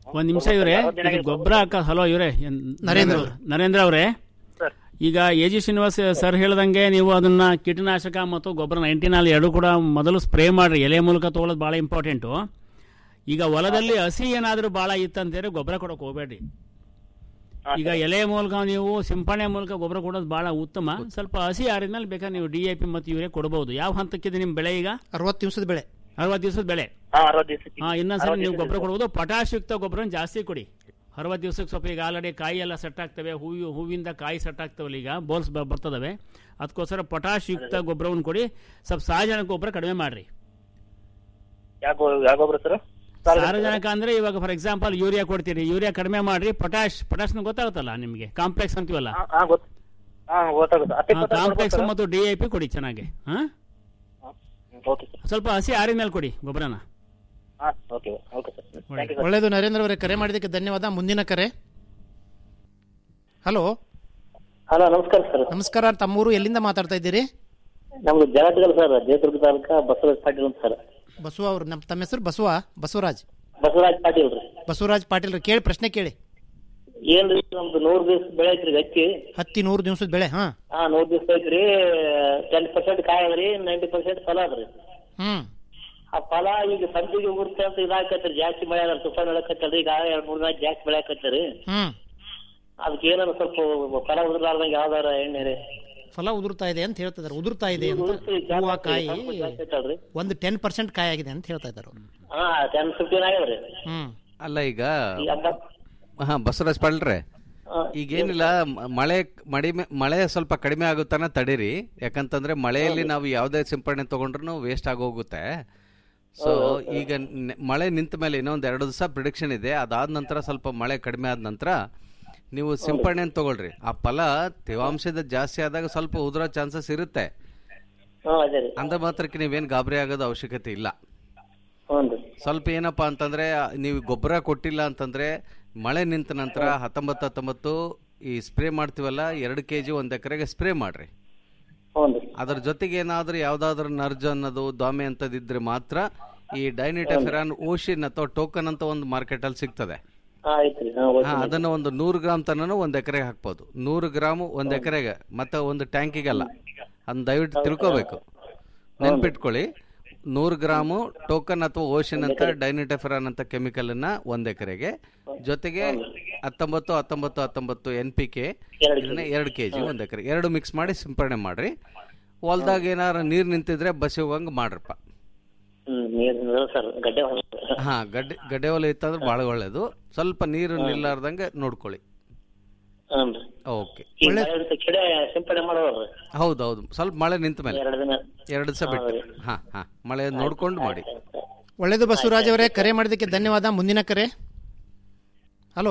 ಒಂದ್ ನಿಮಿಷ ಇವರೇ ಇದು ಗೊಬ್ಬರ ಹಾಕ ಹಲೋ ಇವರೇ ಏನ್- ನರೇಂದ್ರ ಅವ್ರೆ. ನರೇಂದ್ರ ಅವರೇ ಈಗ ಎ ಜಿ ಶ್ರೀನಿವಾಸ್ ಸರ್ ಹೇಳ್ದಂಗೆ ನೀವು ಅದನ್ನ ಕೀಟನಾಶಕ ಮತ್ತು ಗೊಬ್ಬರ ನೈನ್ಟೀನ್ ಅಲ್ಲಿ ಎರಡು ಕೂಡ ಮೊದಲು ಸ್ಪ್ರೇ ಮಾಡ್ರಿ ಎಲೆ ಮೂಲಕ ತಗೊಳ್ಳೋದು ಬಹಳ ಇಂಪಾರ್ಟೆಂಟು ಈಗ ಹೊಲದಲ್ಲಿ ಹಸಿ ಏನಾದರೂ ಬಹಳ ಇತ್ತಂತೇಳಿ ಗೊಬ್ಬರ ಕೊಡೋಕೆ ಹೋಗಬೇಡ್ರಿ ಈಗ ಎಲೆ ಮೂಲಕ ನೀವು ಸಿಂಪಡಣೆ ಮೂಲಕ ಗೊಬ್ಬರ ಕೊಡೋದು ಬಹಳ ಉತ್ತಮ ಸ್ವಲ್ಪ ಹಸಿ ಆರಿದ್ಮೇಲೆ ಬೇಕಾದ್ರೆ ನೀವು ಡಿ ಎ ಪಿ ಮತ್ತು ಯೂರಿಯಾ ಕೊಡಬಹುದು ಯಾವ ಹಂತಕ್ಕಿದೆ ನಿಮ್ಮ ಬೆಳೆ ಈಗ ಅರವತ್ತು ದಿವಸದ ಬೆಳೆ ಅರವತ್ತು ದಿವಸದ ಬೆಳೆ ಹಾ ಅರವತ್ತು ದಿವಸಕ್ಕೆ ಹಾ ಇನ್ನೊಂದ್ಸಲ ನೀವು ಗೊಬ್ಬರ ಕೊಡ್ಬೋದು ಪಟಾಶ್ ಯುಕ್ತ ಗೊಬ್ಬರ ಜಾಸ್ತಿ ಕೊಡಿ ಅರವತ್ತು ದಿವಸಕ್ಕೆ ಸ್ವಲ್ಪ ಈಗ ಆಲ್ರೆಡಿ ಕಾಯಿ ಎಲ್ಲ ಸೆಟ್ ಆಗ್ತವೆ ಹೂವು ಹೂವಿಂದ ಕಾಯಿ ಸೆಟ್ ಆಗ್ತವಲ್ಲ ಈಗ ಬೋಲ್ಸ್ ಬ- ಬರ್ತದವೆ ಅದಕ್ಕೋಸ್ಕರ ಪಟಾಶ್ ಯುಕ್ತ ಗೊಬ್ಬರವನ್ನು ಕೊಡಿ ಸ್ವಲ್ಪ ಸಾರಜನಕ ಗೊಬ್ಬರ ಕಡಿಮೆ ಮಾಡ್ರಿ ಯಾವ ಗೊ- ಯಾವ ಗೊಬ್ಬರ ಸರ್ ಸಾರಜನಕ ಅಂದ್ರೆ ಇವಾಗ ಫಾರ್ ಎಕ್ಸಾಂಪಲ್ ಯೂರಿಯಾ ಕೊಡ್ತೀರಿ ಯೂರಿಯಾ ಕಡಿಮೆ ಮಾಡ್ರಿ ಪಟಾಶ್ ಪಟಾಶ್ ಗೊತ್ತಾಗುತ್ತಲ್ಲ ನಿಮಗೆ ಕಾಂಪ್ಲೆಕ್ಸ್ ಅಂತೀವಲ್ಲ ಹಾ ಗೊತ್ತು ಹಾ ಗೊತ್ತಾಗುತ್ತೆ ಹತ್ತು ಇಪ್ಪತ್ತು ಕಾಂಪ್ಲೆಕ್ಸ್ ಕೊಡ್ಬೋದು ಮತ್ತು ಡಿ ಐ ಪಿ ಕೊಡಿ ಚೆನ್ನಾಗಿ ಹಾ ಸರ್ ಓಕೆ ಸರ್ ಸ್ವಲ್ಪ ಹಸಿ ಆರಿದ ಮೇಲೆ ಕೊಡಿ ಗೊಬ್ಬರನ ಹಾ okay okay sir thank you sir ಒಳ್ಳೆಯದು ನರೇಂದ್ರ ಅವರೇ ಕರೆ ಮಾಡಿದ್ದಕ್ಕೆ ಧನ್ಯವಾದ ಮುಂದಿನ ಕರೆ ಹಲೋ ಹಲೋ ನಮಸ್ಕಾರ ಸರ್ ನಮಸ್ಕಾರ ತಮ್ಮೂರು ಎಲ್ಲಿಂದ ಮಾತಾಡ್ತಾ ಇದ್ದೀರಿ ನಮ್ದು ಜಗತ್ಗಲ್ ಸರ್ ಜಯದುರ್ಗ ತಾಲೂಕ ಬಸವರಾಜ್ ಪಾಟೀಲ್ ಅಂತ ಸರ್ ಬಸವ ಅವ್ರು ನಮ್ಮ ತಮ್ಮ ಹೆಸರು ಬಸವ ಬಸವರಾಜ್ ಬಸವರಾಜ್ ಪಾಟೀಲ್ ರೀ ಬಸವರಾಜ್ ಪಾಟೀಲ್ ರೀ ಕೇಳಿ ಪ್ರಶ್ನೆ ಕೇಳಿ ಏನ್ರಿ ನಮ್ದು ನೂರ್ ದಿವಸ ಬೆಳೆ ಐತ್ರಿ ಹತ್ತಿ ಹತ್ತಿ ನೂರು ದಿವಸದ ಬೆಳೆ ಹಾ ಹಾ ನೂರ್ ದಿವಸ ಐತ್ರಿ ಟೆನ್ ಪರ್ಸೆಂಟ್ ಕಾಯಿ ಅದ್ರಿ ನೈಂಟಿ ಪರ್ಸೆಂಟ್ ಫಲ ಅದ್ರಿ ಹ್ಮ್ ಆ ಫಲ ಈಗ ಸಂತಿಗೆ ಉರ್ತೆ ಅಂತ ಇದಾಕತ್ರಿ ಜಾಸ್ತಿ ಮಳೆ ಅದ ತುಫಾನ್ ಹೇಳಕತ್ತಲ್ರಿ ಈಗ ಎರಡ್ ಮೂರ್ ನಾಲ್ಕು ಜಾಸ್ತಿ ಬೆಳೆ ಆಕತ್ರಿ ಹ್ಮ್ ಅದಕ್ಕೆ ಏನಾರ ಸ್ವಲ್ಪ ಫಲ ಉದುರ್ಲಾರ್ದಂಗ ಯಾವ್ದಾರ ಎಣ್ಣೆ ರೀ ಫಲ ಉದುರ್ತಾ ಇದೆ ಅಂತ ಹೇಳ್ತಿದ್ದಾರೆ ಉದುರ್ತಾ ಇದೆ ಅಂತ ಉದುರ್ಸಿ ಜಾಸ್ತಿ ಹೂವ ಆಗ್ತದೆ, ಕಾಯಿ ಸ್ವಲ್ಪ ಜಾಸ್ತಿ ಐತಲ್ರಿ? ಒಂದು ಟೆನ್ ಪರ್ಸೆಂಟ್ ಕಾಯಿ ಆಗಿದೆ ಅಂತ ಹೇಳ್ತಾ ಇದ್ದಾರೆ ಅವ್ರು. ಹಾ ಟೆನ್ ಫಿಫ್ಟೀನ್ ಆಗ್ಯದ್ರಿ ಹ್ಮ್ ಅಲ್ಲ ಈಗ ಈ ಎಂಬತ್ ಹಾ ಬಸವರಾಜ್ ಪಾಳ್ರೆ ಈಗೇನಿಲ್ಲ ಮ- ಮಳೆ ಮಡಿಮೆ ಮಳೆ ಸ್ವಲ್ಪ ಕಡಿಮೆ ಆಗುತ್ತಾನ ತಡೀರಿ ಯಾಕಂತಂದ್ರೆ ಮಳೆಯಲ್ಲಿ ನಾವು ಯಾವುದೇ ಸಿಂಪಡಣೆ ತಗೊಂಡ್ರು ವೇಸ್ಟ್ ಆಗೋಗುತ್ತೆ ಸೊ ಈಗ ನೆ- ಮಳೆ ನಿಂತ ಮೇಲೆ ಇನ್ನೊಂದು ಎರಡು ದಿವಸ ಪ್ರಿಡಿಕ್ಷನ್ ಇದೆ ಅದಾದ ನಂತರ ಸ್ವಲ್ಪ ಮಳೆ ಕಡಿಮೆ ಆದ ನಂತರ ನೀವು ಸಿಂಪಡಣೆ ತಗೊಳ್ರಿ ಆ ಫಲ ತೇವಾಂಶದ ಜಾಸ್ತಿ ಆದಾಗ ಸ್ವಲ್ಪ ಉದುರೋ ಚಾನ್ಸಸ್ ಇರುತ್ತೆ ಹಾ ಅದೇ ರೀ ಅಂದ ಮಾತ್ರಕ್ಕೆ ನೀವೇನು ಗಾಬರಿ ಆಗೋದು ಅವಶ್ಯಕತೆ ಇಲ್ಲ ಹ್ಞೂ ಸ್ವಲ್ಪ ಏನಪ್ಪಾ ಅಂತಂದ್ರೆ ನೀವು ಗೊಬ್ಬರ ಕೊಟ್ಟಿಲ್ಲ ಅಂತಂದ್ರೆ ಮಳೆ ನಿಂತ ನಂತರ ಹತ್ತೊಂಬತ್ತು ಹತ್ತೊಂಬತ್ತು ಈ ಸ್ಪ್ರೇ ಮಾಡ್ತೀವಲ್ಲ ಎರಡು ಕೆ ಜಿ ಒಂದು ಎಕರೆಗೆ ಸ್ಪ್ರೇ ಮಾಡ್ರಿ ಅದ್ರ ಜೊತೆಗೆ ಏನಾದ್ರೂ ಯಾವ್ದಾದ್ರು ನರ್ಜ್ ಅನ್ನೋದು ದಾಮೆ ಅಂತದಿದ್ರೆ ಮಾತ್ರ ಈ ಡೈನಿಟೆಫೆರಾನ್ ಓಶಿನ್ ಅಥವಾ ಟೋಕನ್ ಅಂತ ಒಂದು ಮಾರ್ಕೆಟ್ ಅಲ್ಲಿ ಸಿಗ್ತದೆ ಹಾ ಐತ್ರಿ ಹಾ ಹಾ ಅದನ್ನ ಒಂದು ನೂರು ಗ್ರಾಮ್ ತನನು ಒಂದ್ ಎಕರೆಗೆ ಹಾಕ್ಬೋದು ನೂರು ಗ್ರಾಮ್ ಒಂದ್ ಎಕರೆಗೆ ಮತ್ತೆ ಒಂದು ಟ್ಯಾಂಕಿಗಲ್ಲ ಅದನ್ನ ದಯವಿಟ್ಟು ತಿಳ್ಕೋಬೇಕು ನೆನ್ಪಿಟ್ಕೊಳ್ಳಿ ನೂರು ಗ್ರಾಮು ಟೋಕನ್ ಅಥವಾ ಓಷನ್ ಅಂತ ಡೈನಿಟೆಫೆರಾನ್ ಅಂತ ಕೆಮಿಕಲ್ ಅನ್ನ ಒಂದ್ ಎಕರೆಗೆ ಜೊತೆಗೆ ಹತ್ತೊಂಬತ್ತು ಹತ್ತೊಂಬತ್ತು ಹತ್ತೊಂಬತ್ತು ಎನ್ ಪಿ ಕೆ ಎರಡು ಕೆ ಜಿ ಒಂದ್ ಎಕರೆ ಎರಡು ಮಿಕ್ಸ್ ಮಾಡಿ ಸಿಂಪಡಣೆ ಮಾಡ್ರಿ ಹೊಲ್ದಾಗ ಏನಾರ ನೀರ್ ನಿಂತಿದ್ರೆ ಬಸಿ ಹೋಗಂಗ್ ಮಾಡ್ರಪ್ಪ ಹ್ಮ್ ನೀರು ಸರ್ ಗಡ್ಡೆ ಹೊಲ. ಹಾ ಗಡ್ಡೆ ಗಡ್ಡೆ ಹೊಲ ಇತ್ತಂದ್ರೆ ಬಹಳ ಒಳ್ಳೇದು ಸ್ವಲ್ಪ ನೀರು ನಿಲ್ಲಾರ್ದಂಗೆ ನೋಡ್ಕೊಳ್ಳಿ ಹ್ಞೂನ್ರಿ ಓಕೆ ಈಗ ಮಳೆ ಇರುತ್ತೆ, ಕಿಡೆ ಸಿಂಪಡಣೆ ಮಾಡೋಲ್ರಿ ಹೌದೌದು ಸ್ವಲ್ಪ ಮಳೆ ನಿಂತ ಮೇಲೆ ಎರಡು ದಿನ ಎರಡು ದಿವಸ ಬಿಟ್ಟು ಹಾ ಹಾ ಮಳೆ ನೋಡ್ಕೊಂಡು ಮಾಡಿ ಒಳ್ಳೇದು ಬಸವರಾಜ್ ಅವರೇ ಕರೆ ಮಾಡಿದ್ದಕ್ಕೆ ಧನ್ಯವಾದ ಮುಂದಿನ ಕರೆ ಹಲೋ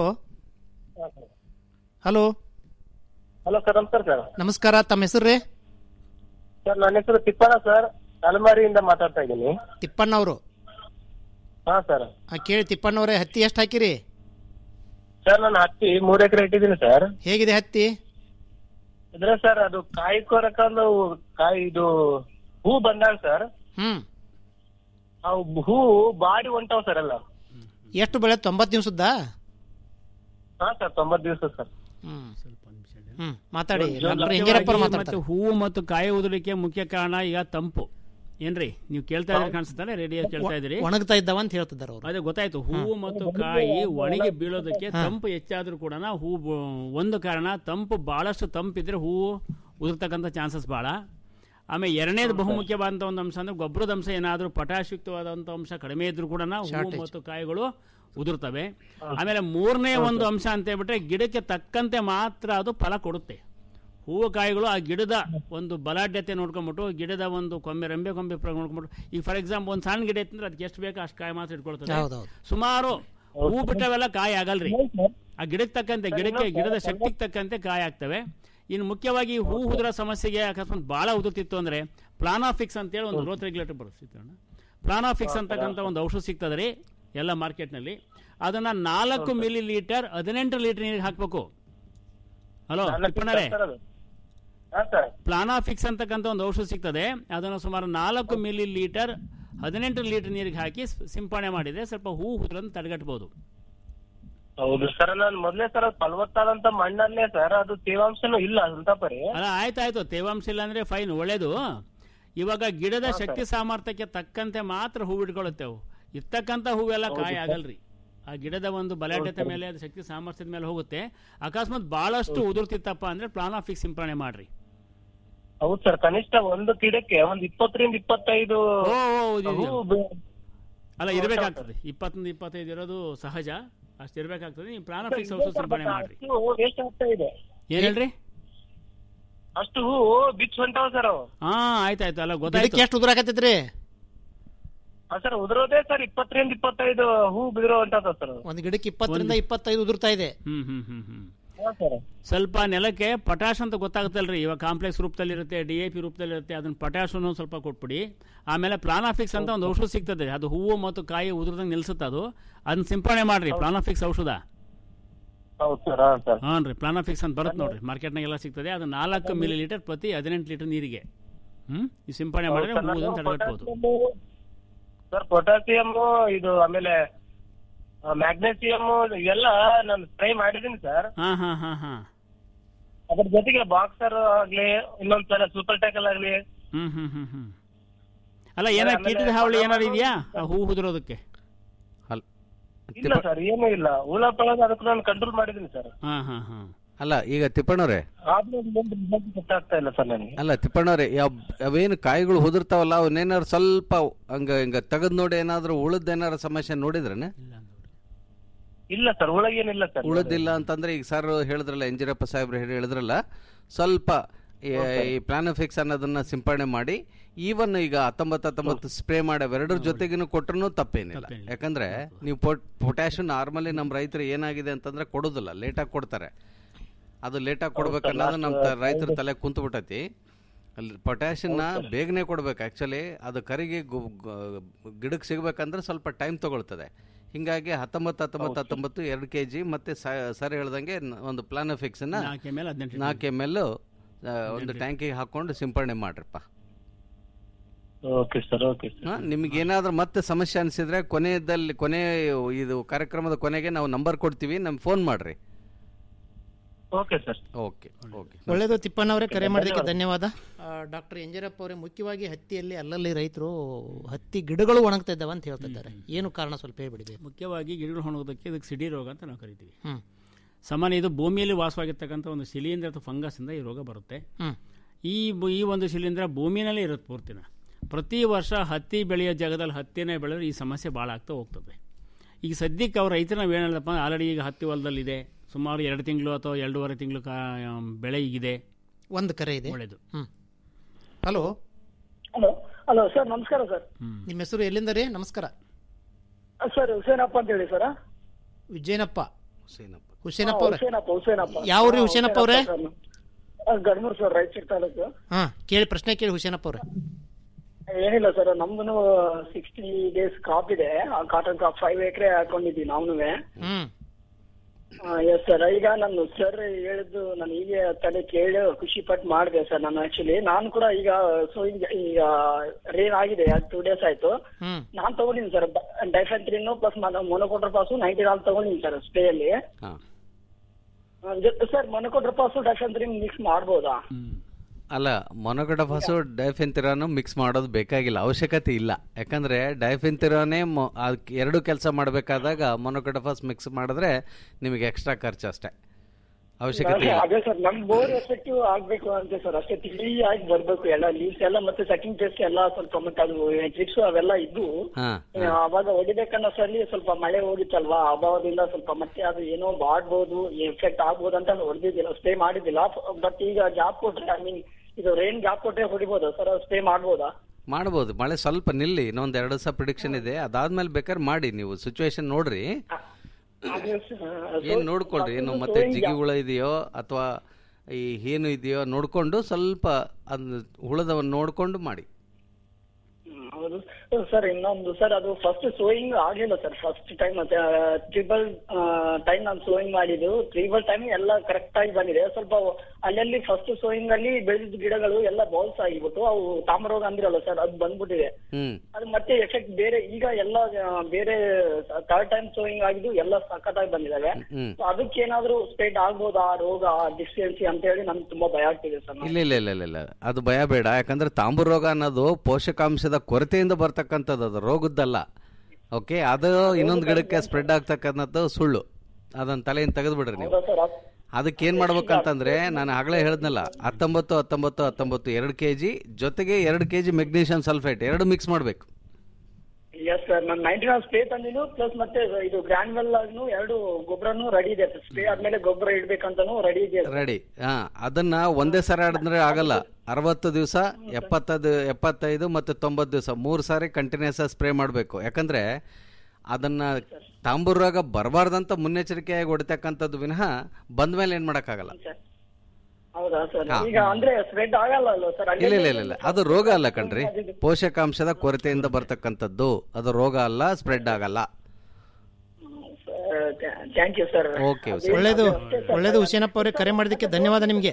ಹಲೋ ಹಲೋ ಸರ್ ನಮಸ್ಕಾರ ಸರ್ ನಮಸ್ಕಾರ ತಮ್ಮ ಹೆಸರು ರೀ ಸರ್ ನನ್ನ ಹೆಸರು ತಿಪ್ಪಣ್ಣ ಸರ್ ಅಲಮಾರಿಯಿಂದ ಮಾತಾಡ್ತಾ ಇದ್ದೀನಿ ತಿಪ್ಪಣ್ಣ ಅವರು ಹಾ ಸರ್ ಕೇಳಿ ತಿಪ್ಪಣ್ಣ ಅವರೇ ಹತ್ತಿ ಎಷ್ಟು ಹಾಕಿರಿ ಸರ್ ನಾನು ಹತ್ತಿ ಮೂರ್ ಎಕರೆ ಇಟ್ಟಿದ್ದೀನಿ ಸರ್ ಹೇಗಿದೆ ಹತ್ತಿ ಇದ್ರೆ ಸರ್ ಅದು ಕಾಯಿ ಕೊರಕಂದು ಕಾಯಿ ಇದು ಹೂ ಬಂದಾಗ ಸರ್ ಹ್ಮ್ ಆ ಹೂ ಬಾಡಿ ಹೊಂಟಾವ್ ಸರ್ ಎಲ್ಲ ಎಷ್ಟು ಬೆಳೆ ತೊಂಬತ್ತು ದಿವಸದ್ದಾ ಹಾ ಸರ್ ತೊಂಬತ್ ದಿವಸ ಸರ್ ಹ್ಮ್ ಮಾತಾಡಿ ಮುಖ್ಯವಾಗಿ ಡಾಕ್ಟರ್ ಹೆಂಗೇರಪ್ಪರು ಮತ್ತು ಮಾತಾಡ್ತಾರೆ ಹೂವು ಮತ್ತು ಕಾಯಿ ಉದುರಲಿಕ್ಕೆ ಮುಖ್ಯ ಕಾರಣ ಈಗ ತಂಪು ಏನ್ರಿ ನೀವು ಕೇಳ್ತಾ ಇದ್ರೆ ಕಾಣಿಸುತ್ತಲ್ಲ ರೇಡಿಯೋ ಕೇಳ್ತಾ ಇದ್ರಿ ಒಣಗ್ತಾ ಇದ್ದಾವ ಅಂತ ಹೇಳ್ತಿದ್ದಾರೆ ಅವರು ಅದೇ ಗೊತ್ತಾಯ್ತು ಹೂವು ಮತ್ತು ಕಾಯಿ ಒಣಗಿ ಬೀಳೋದಕ್ಕೆ ತಂಪು ಹೆಚ್ಚಾದ್ರೂ ಕೂಡ ಹೂ ಬ- ಒಂದು ಕಾರಣ ತಂಪು ಬಹಳಷ್ಟು ತಂಪಿದ್ರೆ ಹೂವು ಉದುರ್ತಕ್ಕಂಥ ಚಾನ್ಸಸ್ ಬಹಳ ಆಮೇಲೆ ಎರಡನೇದು ಬಹುಮುಖ್ಯವಾದಂಥ ಒಂದು ಅಂಶ ಅಂದ್ರೆ ಗೊಬ್ಬರದ ಅಂಶ ಏನಾದರೂ ಪಟಾಶಯುಕ್ತವಾದಂಥ ಅಂಶ ಕಡಿಮೆ ಇದ್ರೂ ಕೂಡ ಹೂವು Shortage. ಮತ್ತು ಕಾಯಿಗಳು ಉದುರ್ತವೆ ಆಮೇಲೆ ಮೂರನೇ ಒಂದು ಅಂಶ ಅಂತ ಹೇಳ್ಬಿಟ್ರೆ ಗಿಡಕ್ಕೆ ತಕ್ಕಂತೆ ಮಾತ್ರ ಅದು ಫಲ ಕೊಡುತ್ತೆ ಹೂವು ಕಾಯಿಗಳು ಆ ಗಿಡದ ಒಂದು ಬಲಾಢ್ಯತೆ ನೋಡ್ಕೊಂಡ್ಬಿಟ್ಟು ಗಿಡದ ಒಂದು ಕೊಂಬೆ ರೆಂಬೆ ಕೊಂಬೆ ಪ್ರ- ನೋಡ್ಕೊಂಡ್ಬಿಟ್ಟು ಈಗ ಫಾರ್ ಎಕ್ಸಾಂಪಲ್ ಒಂದು ಸಣ್ಣ ಗಿಡ ಇತ್ತಂದ್ರೆ ಅದಕ್ಕೆ ಎಷ್ಟು ಬೇಕೋ ಅಷ್ಟು ಕಾಯಿ ಮಾತ್ರ ಇಟ್ಕೊಳ್ತದೆ ಹೌದೌದು. ಸುಮಾರು ಹೂ ಬಿಟ್ಟವೆಲ್ಲ ಕಾಯಿ ಆಗಲ್ರಿ ಆ ಗಿಡಕ್ಕೆ ತಕ್ಕಂತೆ ಗಿಡಕ್ಕೆ ಗಿಡದ ಶಕ್ತಿಗೆ ತಕ್ಕಂತೆ ಕಾಯಿ ಆಗ್ತವೆ ಇನ್ನು ಮುಖ್ಯವಾಗಿ ಹೂ ಉದುರ ಸಮಸ್ಯೆಗೆ ಅಕಸ್ಮಾತ್ ಬಹಳ ಉದುರ್ತಿತ್ತು ಅಂದ್ರೆ ಪ್ಲಾನಾಫಿಕ್ಸ್ ಅಂತೇಳಿ ಒಂದು ಗ್ರೋತ್ ರೆಗ್ಯುಲೇಟರ್ ಬರುತ್ತೆ ಪ್ಲಾನಾಫಿಕ್ಸ್ ಅಂತಕ್ಕಂಥ ಒಂದು ಔಷಧ ಸಿಗ್ತದೆ ರೀ ಎಲ್ಲ ಮಾರ್ಕೆಟ್ನಲ್ಲಿ ಅದನ್ನ ನಾಲ್ಕು ಮಿಲಿ ಲೀಟರ್ ಹದಿನೆಂಟು ಲೀಟರ್ ನೀರಿಗೆ ಹಾಕ್ಬೇಕು ಹಲೋ ತಿಪ್ಪಣ್ಣರೇ ಹಾ ಸರ್ ಪ್ಲಾನಾಫಿಕ್ಸ್ ಅಂತಕ್ಕಂಥ ಒಂದು ಔಷಧ ಸಿಗ್ತದೆ ಅದನ್ನು ಸುಮಾರು ನಾಲ್ಕು ಮಿಲಿ ಲೀಟರ್ ಹದಿನೆಂಟು ಲೀಟರ್ ನೀರಿಗೆ ಹಾಕಿ ಸ್- ಸಿಂಪಡಣೆ ಮಾಡಿದ್ರೆ ಸ್ವಲ್ಪ ಹೂ ಉದುರನ್ನು ತಡೆಗಟ್ಟಬಹುದು ಹೌದು ಸರ್ ನಾನು ಮೊದ್ಲೇ ಸರ್ ಅದು ಫಲವತ್ತಾದಂತ ಮಣ್ಣಲ್ಲೇ ಸರ್ ಅದು ತೇವಾಂಶನೂ ಇಲ್ಲ ಅಂತ ಪರಿ ಅಲ್ಲ ಆಯ್ತಾಯ್ತು ತೇವಾಂಶ ಇಲ್ಲ ಅಂದ್ರೆ ಫೈನ್ ಒಳ್ಳೇದು ಇವಾಗ ಗಿಡದ ಶಕ್ತಿ ಸಾಮರ್ಥ್ಯಕ್ಕೆ ತಕ್ಕಂತೆ ಮಾತ್ರ ಹೂ ಇಟ್ಕೊಳ್ಳುತ್ತೆ ಅವು ಇರ್ತಕ್ಕಂಥ ಹೂವೆಲ್ಲ ಹೌದು ಕಾಯಿ ಸರ್. ಆಗಲ್ರಿ ಆ ಗಿಡದ ಒಂದು ಬಲಾಢ್ಯತೆ ಹೌದು ಸರ್. ಮೇಲೆ ಅದು ಶಕ್ತಿ ಸಾಮರ್ಥ್ಯದ ಮೇಲೆ ಹೋಗುತ್ತೆ ಅಕಸ್ಮಾತ್ ಬಹಳಷ್ಟು ಉದುರ್ತಿತ್ತಪ್ಪ ಅಂದ್ರೆ ಪ್ಲಾನ್ ಆಫ್ ಫಿಕ್ಸ್ ಸಿಂಪರಣೆ ಮಾಡ್ರಿ ಹೌದು ಸರ್ ಕನಿಷ್ಠ ಒಂದು ಗಿಡಕ್ಕೆ ಒಂದ್ ಇಪ್ಪತ್ತರಿಂದ ಇಪ್ಪತ್ತೈದು ಓ, ಓ, ಇದು ಹೂ ಇದು. ಬೆ- ಅಲ್ಲ ಇರಬೇಕಾಗ್ತದೆ ಇಪ್ಪತ್ತೊಂದು ಇಪ್ಪತ್ತೈದು ಇರೋದು ಸಹಜ ಅಷ್ಟು ಇರಬೇಕಾಗ್ತದೆ ನೀವು ಪ್ಲಾನ್ ಆಫ್ ಫಿಕ್ಸ್ ಔಷಧ ಸಿಂಪರಣೆ ಮಾಡ್ರಿ ಅಷ್ಟು ಹೂ ವೇಸ್ಟ್ ಆಗ್ತಾ ಇದೆ ಏನ್ ಹೇಳ್ರಿ ಅಷ್ಟು ಹೂ ಬಿಚ್ಚ ಹೊಂಟಾವ ಸರ್ ಅವು ಹಾ ಆಯ್ತಾಯ್ತು ಅಲ್ಲ ಗಿಡಕ್ಕೆ ಗೊತ್ತಾಯ್ತು ಎಷ್ಟು ಉದುರಾಕತ್ತೈತ್ರಿ ಸರ್ ಉದುರೋದೇ ಸರ್ ಇಪ್ಪತ್ತರಿಂದ ಇಪ್ಪತ್ತೈದು ಹೂ ಬಿದಿರೋ ಹೊಂಟದ ಸರ್ ಒಂದು ಗಿಡಕ್ಕೆ ಇಪ್ಪತ್ತರಿಂದ ಇಪ್ಪತ್ತೈದು ಉದುರ್ತಾ ಇದೆ ಹ್ಮ್ ಹ್ಮ್ ಹ್ಮ್ ಹ್ಮ್ ಸರ್ ಸ್ವಲ್ಪ ನೆಲಕ್ಕೆ ಪಟಾಶ್ ಅಂತ ಗೊತ್ತಾಗುತ್ತಲ್ರಿ ಇವಾಗ ಕಾಂಪ್ಲೆಕ್ಸ್ ರೂಪದಲ್ಲಿ ಇರುತ್ತೆ ಡಿ ಎ ಪಿ ರೂಪದಲ್ಲಿ ಇರುತ್ತೆ ಅದನ್ನ ಪಟಾಶನ್ನು ಸ್ವಲ್ಪ ಕೊಟ್ಬಿಡಿ ಆಮೇಲೆ ಪ್ಲಾನಾಫಿಕ್ಸ್ ಅಂತ ಒಂದು ಔಷಧ ಸಿಗ್ತದೆ ಅದು ಹೂವು ಮತ್ತು ಕಾಯಿ ಉದುರ್ದಂಗೆ ನಿಲ್ಸುತ್ತೆ ಅದು ಅದನ್ನ ಸಿಂಪರಣೆ ಮಾಡ್ರಿ ಪ್ಲಾನಾಫಿಕ್ಸ್ ಔಷಧ ಹೌದು ಸರ್ ಹಾ ಸರ್ ಹಾಂ ರೀ ಪ್ಲಾನಾಫಿಕ್ಸ್ ಅಂತ ಬರುತ್ತೆ ನೋಡ್ರಿ ಮಾರ್ಕೆಟ್ನಾಗೆಲ್ಲ ಸಿಗ್ತದೆ ಅದು ನಾಲ್ಕು ಮಿಲಿ ಲೀಟರ್ ಪ್ರತಿ ಹದಿನೆಂಟು ಲೀಟರ್ ನೀರಿಗೆ ಹ್ಮ್ ಈ ಸಿಂಪರಣೆ ಮಾಡಿದ್ರೆ ಹೂವುದನ್ನು ತಡೆಗಟ್ಬೋದು ಸರ್ ಪೊಟ್ಯಾಸಿಯಮ್ ಇದು ಆಮೇಲೆ ಮ್ಯಾಗ್ನೆಸಿಯಮ್ ಇವೆಲ್ಲ ನಾನು ಟ್ರೈ ಮಾಡಿದೀನಿ ಸರ್ ಹಾ ಹಾ ಹಾ ಹಾ ಅದ್ರ ಜೊತೆಗೆ ಬಾಕ್ಸರ್ ಆಗ್ಲಿ ಇನ್ನೊಂದ್ಸಲ ಸೂಪರ್ ಟ್ಯಾಕಲ್ ಆಗ್ಲಿ ಹ್ಮ್ ಹ್ಮ್ ಹ್ಮ್ ಹ್ಮ್ ಅಲ್ಲ ಏನಾರ ಆಮೇಲೆ ಕೀಟದ ಹಾವಳಿ ಏನಾರು ಇದೆಯಾ ಆ ಹೂ ಉದುರೋದಕ್ಕೆ ಇಲ್ಲ ಸರ್ ಏನೂ ಇಲ್ಲ ಹುಳ ಪಳದ ಅದಕ್ಕೆ ನಾನು ಕಂಟ್ರೋಲ್ ಮಾಡಿದೀನಿ ಸರ್ ಹಾ ಹಾ ಹಾ ಅಲ್ಲ ಈಗ ತಿಪ್ಪಣ್ಣವ್ರೆ ಆದ್ರೂ ಒಂದು ರಿಸಲ್ಟ್ ಗೊತ್ತಾಗ್ತಾ ಇಲ್ಲ ಸರ್ ನನಗೆ ಅಲ್ಲ ತಿಪ್ಪಣ್ಣವ್ರೆ ಯಾವ ಅವೇನು ಕಾಯಿಗಳು ಉದುರ್ತಾವಲ್ಲ ಅವನ್ನೇನಾರು ಸ್ವಲ್ಪ ಹಂಗ ಹಿಂಗ ತೆಗೆದ್ ನೋಡಿ ಏನಾದ್ರು ಉಳಿದ ಏನಾರು ಸಮಸ್ಯೆ ನೋಡಿದ್ರನೆ ಇಲ್ಲ ಸರ್ ಹುಳ ಏನಿಲ್ಲ ಸರ್ ಉಳಿದಿಲ್ಲ ಅಂತಂದ್ರೆ ಈಗ ಸರ್ ಹೇಳಿದ್ರಲ್ಲ ಎಂಜಿರಪ್ಪ ಸಾಹೇಬ್ರು ಹೇಳಿ ಹೇಳಿದ್ರಲ್ಲ ಸ್ವಲ್ಪ ಈ- ಈ ಪ್ಲಾನಫಿಕ್ಸ್ ಅನ್ನೋದನ್ನ ಸಿಂಪರಣೆ ಮಾಡಿ ಈವನ್ ಈಗ ಹತ್ತೊಂಬತ್ತು ಹತ್ತೊಂಬತ್ತು ಸ್ಪ್ರೇ ಮಾಡಿ ಅವೆರಡರ ಜೊತೆಗಿನ ಕೊಟ್ರು ತಪ್ಪೇನಿಲ್ಲ ಯಾಕಂದ್ರೆ ನೀವು ಪೊಟ್ಯಾಶಿಯಂ ನಾರ್ಮಲಿ ನಮ್ಮ ರೈತರು ಏನಾಗಿದೆ ಅಂತಂದ್ರೆ ಕೊಡೋದಿಲ್ಲ ಲೇಟಾಗಿ ಕೊಡ್ತಾರೆ ಅದು ಲೇಟಾಗಿ ಕೊಡ್ಬೇಕನ್ನೋದು ನಮ್ಮ ತ- ರೈತರ ತಲೆ ಕುಂತು ಬಿಟ್ಟೈತಿ ಅಲ್ಲಿ ಪೊಟ್ಯಾಷಿಯನ್ನ ಬೇಗನೆ ಕೊಡ್ಬೇಕು ಆ್ಯಕ್ಚುಲಿ ಅದು ಕರಿಗೆ ಗು- ಗ- ಗಿಡಕ್ಕೆ ಸಿಗ್ಬೇಕಂದ್ರೆ ಸ್ವಲ್ಪ ಟೈಮ್ ತಗೊಳ್ತದೆ ಹಿಂಗಾಗಿ ಹತ್ತೊಂಬತ್ತು ಹತ್ತೊಂಬತ್ತು ಹತ್ತೊಂಬತ್ತು ಎರಡು ಕೆ ಜಿ ಮತ್ತು ಸರ್ ಹೇಳ್ದಂಗೆ ನ- ಒಂದು ಪ್ಲಾನಫಿಕ್ಸನ್ನ ನಾಲ್ಕು ಎಮ್ ಎಲ್ ಹದಿನೆಂಟು ನಾಲ್ಕು ಎಮ್ ಎಲ್ ಒಂದು ಟ್ಯಾಂಕಿಗೆ ಹಾಕೊಂಡು ಸಿಂಪರಣೆ ಮಾಡ್ರಪ್ಪ ಓಕೆ ಸರ್ ಓಕೆ ಹಾ, ನಿಮ್ಗೇನಾದ್ರೂ ಮತ್ತೆ ಸಮಸ್ಯೆ ಅನಿಸಿದ್ರೆ ಕೊನೆಯಲ್ಲಿ ಕೊನೆ ಇದು ಕಾರ್ಯಕ್ರಮದ ಕೊನೆಗೆ ನಾವು ನಂಬರ್ ಕೊಡ್ತೀವಿ ನಮ್ಗೆ ಫೋನ್ ಮಾಡ್ರಿ ಓಕೆ ಸರ್ ಓಕೆ ಓಕೆ ಒಳ್ಳೆಯದು ತಿಪ್ಪಣ್ಣವರೇ ಕರೆ ಮಾಡೋದಕ್ಕೆ ಧನ್ಯವಾದ ಡಾಕ್ಟರ್ ಎಂಜರಪ್ಪ ಅವರೇ ಮುಖ್ಯವಾಗಿ ಹತ್ತಿಯಲ್ಲಿ ಅಲ್ಲಲ್ಲಿ ರೈತರು ಹತ್ತಿ ಗಿಡಗಳು ಒಣಗ್ತಾ ಇದ್ದಾವೆ ಅಂತ ಹೇಳ್ತಾ ಇದ್ದಾರೆ ಏನು ಕಾರಣ ಸ್ವಲ್ಪ ಹೇಳ್ಬಿಡಿ ಮುಖ್ಯವಾಗಿ ಗಿಡಗಳು ಒಣಗೋದಕ್ಕೆ ಇದಕ್ಕೆ ಸಿಡಿ ರೋಗ ಅಂತ ನಾವು ಕರಿತೀವಿ ಹ್ಮ್. ಸಾಮಾನ್ಯ ಇದು ಭೂಮಿಯಲ್ಲಿ ವಾಸವಾಗಿರ್ತಕ್ಕಂಥ ಒಂದು ಶಿಲೀಂಧ್ರ ಅಥವಾ ಫಂಗಸ್ಸಿಂದ ಈ ರೋಗ ಬರುತ್ತೆ ಹ್ಮ್. ಈ ಬು- ಈ ಒಂದು ಶಿಲೀಂಧ್ರ ಭೂಮಿನಲ್ಲೇ ಇರುತ್ತೆ ಪೂರ್ತಿನ ಪ್ರತಿ ವರ್ಷ ಹತ್ತಿ ಬೆಳೆಯೋ ಜಾಗದಲ್ಲಿ ಹತ್ತಿನೇ ಬೆಳೆದ್ರೆ ಈ ಸಮಸ್ಯೆ ಭಾಳ ಆಗ್ತಾ ಹೋಗ್ತದೆ ಈಗ ಸದ್ಯಕ್ಕೆ ಅವ್ರ ರೈತರು ನಾವು ಹೇಳಲ್ಲಪ್ಪ ಆಲ್ರೆಡಿ ಈಗ ಹತ್ತಿ ಹೊಲದಲ್ಲಿದೆ ಸುಮಾರು ಎರಡು ತಿಂಗಳು ಅಥವಾ ಎರಡೂವರೆ ತಿಂಗಳು ಕಾ ಬೆಳೆ ಈಗಿದೆ ಒಂದು ಕರೆ ಇದೆ ಒಳ್ಳೇದು ಹಲೋ ಹಲೋ ಹಲೋ ಸರ್ ನಮಸ್ಕಾರ ಸರ್ ನಿಮ್ಮ ಹೆಸರು ಎಲ್ಲಿಂದ ರೀ ನಮಸ್ಕಾರ ಸರ್ ಹುಸೇನಪ್ಪ ಅಂತ ಹೇಳಿ ಸರ್ ವಿಜಯನಪ್ಪ ಹುಸೇನಪ್ಪ ಹುಸೇನಪ್ಪ ಅವ್ರೆ ಹುಸೇನಪ್ಪ ಹುಸೇನಪ್ಪ ಯಾವ ಊರು ಹುಸೇನಪ್ಪ ಅವ್ರೆ ಗಡ್ಮೂರ್ ಸರ್ ರಾಯಚೂರು ತಾಲೂಕು ಹಾ ಕೇಳಿ ಪ್ರಶ್ನೆ ಕೇಳಿ ಹುಸೇನಪ್ಪ ಅವ್ರೆ ಏನಿಲ್ಲ ಸರ್ ನಮ್ದು ಸಿಕ್ಸ್ಟಿ ಡೇಸ್ ಕ್ರಾಪ್ ಇದೆ ಕಾಟನ್ ಕ್ರಾಪ್ ಫೈವ್ ಎಕರೆ ಹಾಕೊಂಡಿದ್ವಿ ನಾವು ಹ್ಮ್ ಎಸ್ ಸರ್ ಈಗ ನಾನು ಸರ್ ಹೇಳಿದ್ದು ನಾನು ಹೀಗೆ ತಲೆ ಕೇಳಿ ಖುಷಿ ಪಟ್ಟು ಮಾಡಿದೆ ಸರ್ ನಾನು ಆಕ್ಚುಲಿ ನಾನು ಕೂಡ ಈಗ ಸೊ ಈಗ ಈಗ ರೇನ್ ಆಗಿದೆ ಟೂ ಡೇಸ್ ಆಯ್ತು ಹ್ಮ್ ನಾನ್ ತಗೊಂಡಿನಿ ಸರ್ ಡೈಫೆಂಟ್ರಿನ್ ಪ್ಲಸ್ ಮೊನೋಕೋಟ್ರ ಪಾಸು ನೈಂಟಿ ನಾಲ್ ತಗೊಂಡಿನಿ ಸರ್ ಸ್ಪ್ರೇ ಅಲ್ಲಿ ಹಾ. ಸರ್ ಮೊನೋಕೋಟ್ರ ಪಾಸು ಡೈಫೆಂಟ್ರಿನ್ ಮಿಕ್ಸ್ ಮಾಡ್ಬೋದಾ ಅಲ್ಲ ಮೊನೊಗಡಫಾಸು ಡೈಫೆಂತಿರಾನು ಮಿಕ್ಸ್ ಮಾಡೋದು ಬೇಕಾಗಿಲ್ಲ ಅವಶ್ಯಕತೆ ಇಲ್ಲ ಯಾಕಂದ್ರೆ ಡೈಫೆಂತಿರಾನೇ ಮೊ- ಆ ಎರಡು ಕೆಲಸ ಮಾಡಬೇಕಾದಾಗ ಮೊನೊಗಡಫಾಸ್ ಮಿಕ್ಸ್ ಮಾಡಿದ್ರೆ ನಿಮಗೆ ಎಕ್ಸ್ಟ್ರಾ ಖರ್ಚು ಅಷ್ಟೇ ಅವಶ್ಯಕತೆ ಇಲ್ಲ ಅದೇ ಸರ್ ನಮ್ ಬೋರ್ ಎಫೆಕ್ಟಿವ್ ಆಗ್ಬೇಕು ಅಂತ ಸರ್ ಅಷ್ಟೇ ತಿಳಿ ಆಗಿ ಬರ್ಬೇಕು ಎಲ್ಲ ಲೀವ್ಸ್ ಎಲ್ಲ ಮತ್ತೆ ಸೆಕೆಂಡ್ ಟೆಸ್ಟ್ ಎಲ್ಲ ಸ್ವಲ್ಪ ಮತ್ತೆ ಅದು ಟ್ರಿಪ್ಸ್ ಅವೆಲ್ಲ ಇದ್ದು ಹಾ ಆ, ಅವಾಗ ಹೊಡಿಬೇಕನ್ನೋ ಸರಿ ಸ್ವಲ್ಪ ಮಳೆ ಹೋಗಿತ್ತಲ್ವಾ ಅಭಾವದಿಂದ ಸ್ವಲ್ಪ ಮತ್ತೆ ಅದು ಏನೋ ಬಾಡ್ಬೋದು ಎಫೆಕ್ಟ್ ಆಗ್ಬೋದು ಅಂತ ಹೊಡೆದಿದ್ದಿಲ್ಲ ಸ್ಟೇ ಮಾಡಿದ್ದಿಲ್ಲ ಬಟ್ ಈಗ ಗ್ಯಾಪ್ ಕೊಟ್ರೆ ಐ ಮೀನ್ ಇದು ರೈನ್ ಗ್ಯಾಪ್ ಕೊಟ್ರೆ ಹೊಡಿಬೋದಾ ಸರ್ ಸ್ಟೇ ಮಾಡ್ಬೋದಾ ಮಾಡ್ಬೋದು ಮಳೆ ಸ್ವಲ್ಪ ನಿಲ್ಲಿ ಇನ್ನೊಂದ್ ಎರಡು ದಿವಸ ಪ್ರಿಡಿಕ್ಷನ್ ಇದೆ ಅದಾದ್ಮೇಲೆ ಬೇಕಾದ್ರೆ ಮಾಡಿ ನೀವು ಸಿಚುವೇಶನ್ ನೋಡ್ರಿ ಅದೇ sir, ಏನ್ so- ನೋಡ್ಕೊಳ್ರಿ ಏನು so ಮತ್ತೆ ಹಿಂಗ- ಜಿಗಿ ಹುಳ ಇದೆಯೋ ಅಥವಾ ಈ ಏನು ಇದೆಯೋ ನೋಡ್ಕೊಂಡು ಸ್ವಲ್ಪ ಅದ್ ಹುಳದವನ್ನ ನೋಡ್ಕೊಂಡು ಮಾಡಿ ಹ್ಮ್. ಹೌದು ಸರ್ ಇನ್ನೊಂದು ಸರ್ ಅದು ಫಸ್ಟ್ ಸೋಯಿಂಗ್ ಆಗಿಲ್ಲ sir first time triple time ನಾನು ಸೋಯಿಂಗ್ ಮಾಡಿದ್ದು ಟ್ರಿಬಲ್ ಟೈಮ್ ಎಲ್ಲ ಕರೆಕ್ಟ್ ಆಗಿ ಬಂದಿದೆ ಸ್ವಲ್ಪ ಅಲ್ಲಲ್ಲಿ ಫಸ್ಟ್ ಸೋಯಿಂಗ್ ಅಲ್ಲಿ ಬೆಳೆದಿದ್ದ ಗಿಡಗಳು ಎಲ್ಲ ಬಾಲ್ಸ್ ಆಗಿಬಿಟ್ಟು ಅವು ತಾಮ್ರೋಗ ಅಂದಿರಲ್ಲ ಸರ್ ಅದು ಬಂದ್ಬಿಟ್ಟಿದೆ ಹ್ಮ್ ಅದು ಮತ್ತೆ ಎಫೆಕ್ಟ್ ಬೇರೆ ಈಗ ಎಲ್ಲ ಆ, ಬೇರೆ ಥರ್ಡ್ ಟೈಮ್ ಸೋಯಿಂಗ್ ಆಗಿದ್ದು ಎಲ್ಲ ಸಖತ್ತಾಗಿ ಬಂದಿದ್ದಾವೆ ಹ್ಮ್ So ಅದಕ್ಕೆ ಏನಾದ್ರು ಸ್ಪ್ರೆಡ್ ಆಗ್ಬೋದಾ ಆ ರೋಗ ಡಿಸ್ಟೆನ್ಸಿ ಅಂತ ಹೇಳಿ ನನ್ಗೆ ತುಂಬಾ ಭಯ ಆಗ್ತಿದೆ ಸರ್ ಇಲ್ಲ ಇಲ್ಲ ಇಲ್ಲ ಇಲ್ಲ ಇಲ್ಲ ಅದು ಭಯ ಬೇಡ ಯಾಕಂದ್ರೆ ತಾಂಬು ರೋಗ ಅನ್ನೋದು ಪೋಷಕಾಂಶದ ಕೊರತೆಯಿಂದ ಬರ್ತಕ್ಕಂಥದ್ದು ಅದು ರೋಗದ್ದಲ್ಲ ಓಕೆ ಅದು ಇನ್ನೊಂದು ಗಿಡಕ್ಕೆ ಸ್ಪ್ರೆಡ್ ಆಗ್ತಕ್ಕಂಥದ್ದು ಸುಳ್ಳು ಅದನ್ನ ತಲೆಯಿಂದ ತೆಗೆದು ಬಿಡ್ರಿ ನೀವು ಅದಕ್ಕೆ ಏನ್ ಮಾಡ್ಬೇಕಂತಂದ್ರೆ ನಾನು ಆಗಲೇ ಹೇಳಿದ್ನಲ್ಲ ಹತ್ತೊಂಬತ್ತು ಹತ್ತೊಂಬತ್ತು ಹತ್ತೊಂಬತ್ತು ಎರಡು ಕೆ ಜಿ ಜೊತೆಗೆ ಎರಡು ಕೆ ಜಿ ಮೆಗ್ನೀಷಿಯಂ ಸಲ್ಫೇಟ್ ಎರಡು ಮಿಕ್ಸ್ ಮಾಡಬೇಕು ಎಸ್ ಸರ್ ನಾನು ನೈನ್ಟಿ ಸ್ಪ್ರೇ ತಂದಿದ್ದು ಪ್ಲಸ್ ಮತ್ತೆ ಇದು ಗ್ರಾನ್ವೆಲ್ ಆಗ್ನು ಎರಡು ಗೊಬ್ಬರನು ರೆಡಿ ಇದೆ ಸ್ಪ್ರೇ ಆದ್ಮೇಲೆ ಗೊಬ್ಬರ ಇಡ್ಬೇಕಂತಾನು ರೆಡಿ ಇದೆ sir. ರೆಡಿ ಹಾ ಅದನ್ನ ಒಂದೇ ಸಾರಿ ಆಡಿದ್ರೆ ಆಗಲ್ಲ ಅರವತ್ತು ದಿವಸ ಎಪ್ಪತ್ತೈದು ಎಪ್ಪತ್ತೈದು ಮತ್ತು ತೊಂಬತ್ತು ದಿವಸ ಮೂರು ಸಾರಿ ಕಂಟಿನ್ಯೂಸ್ ಸ್ಪ್ರೇ ಮಾಡಬೇಕು ಯಾಕಂದ್ರೆ ಅದನ್ನ ತಾಂಬೂರು ರೋಗ ಬರಬಾರ್ದಂತ ಮುನ್ನೆಚ್ಚರಿಕೆಯಾಗಿ ಹೊಡಿತಕ್ಕಂಥದ್ದು ವಿನಃ ಬಂದ್ಮೇಲೆ ಏನ್ ಮಾಡೋಕ್ಕಾಗಲ್ಲ ಹೌದಾ ಸರ್ ಹಾ. ಈಗ ಅಂದ್ರೆ ಸ್ಪ್ರೆಡ್ ಆಗಲ್ಲ ಅಲ್ವಾ ಸರ್ ಇಲ್ಲ ಇಲ್ಲ ಇಲ್ಲ ಇಲ್ಲ ಅದು ರೋಗ ಅಲ್ಲ ಕಣ್ರಿ ಪೋಷಕಾಂಶದ ಕೊರತೆಯಿಂದ ಬರ್ತಕ್ಕಂಥದ್ದು ಅದು ರೋಗ ಅಲ್ಲ ಸ್ಪ್ರೆಡ್ ಆಗಲ್ಲ ಥ್ಯಾಂಕ್ ಯು ಸರ್ ಓಕೆ ಒಳ್ಳೇದು ಒಳ್ಳೇದು ಹುಸೇನಪ್ಪ ಅವರೇ ಕರೆ ಮಾಡಿದ್ದಕ್ಕೆ ಧನ್ಯವಾದ ನಿಮಗೆ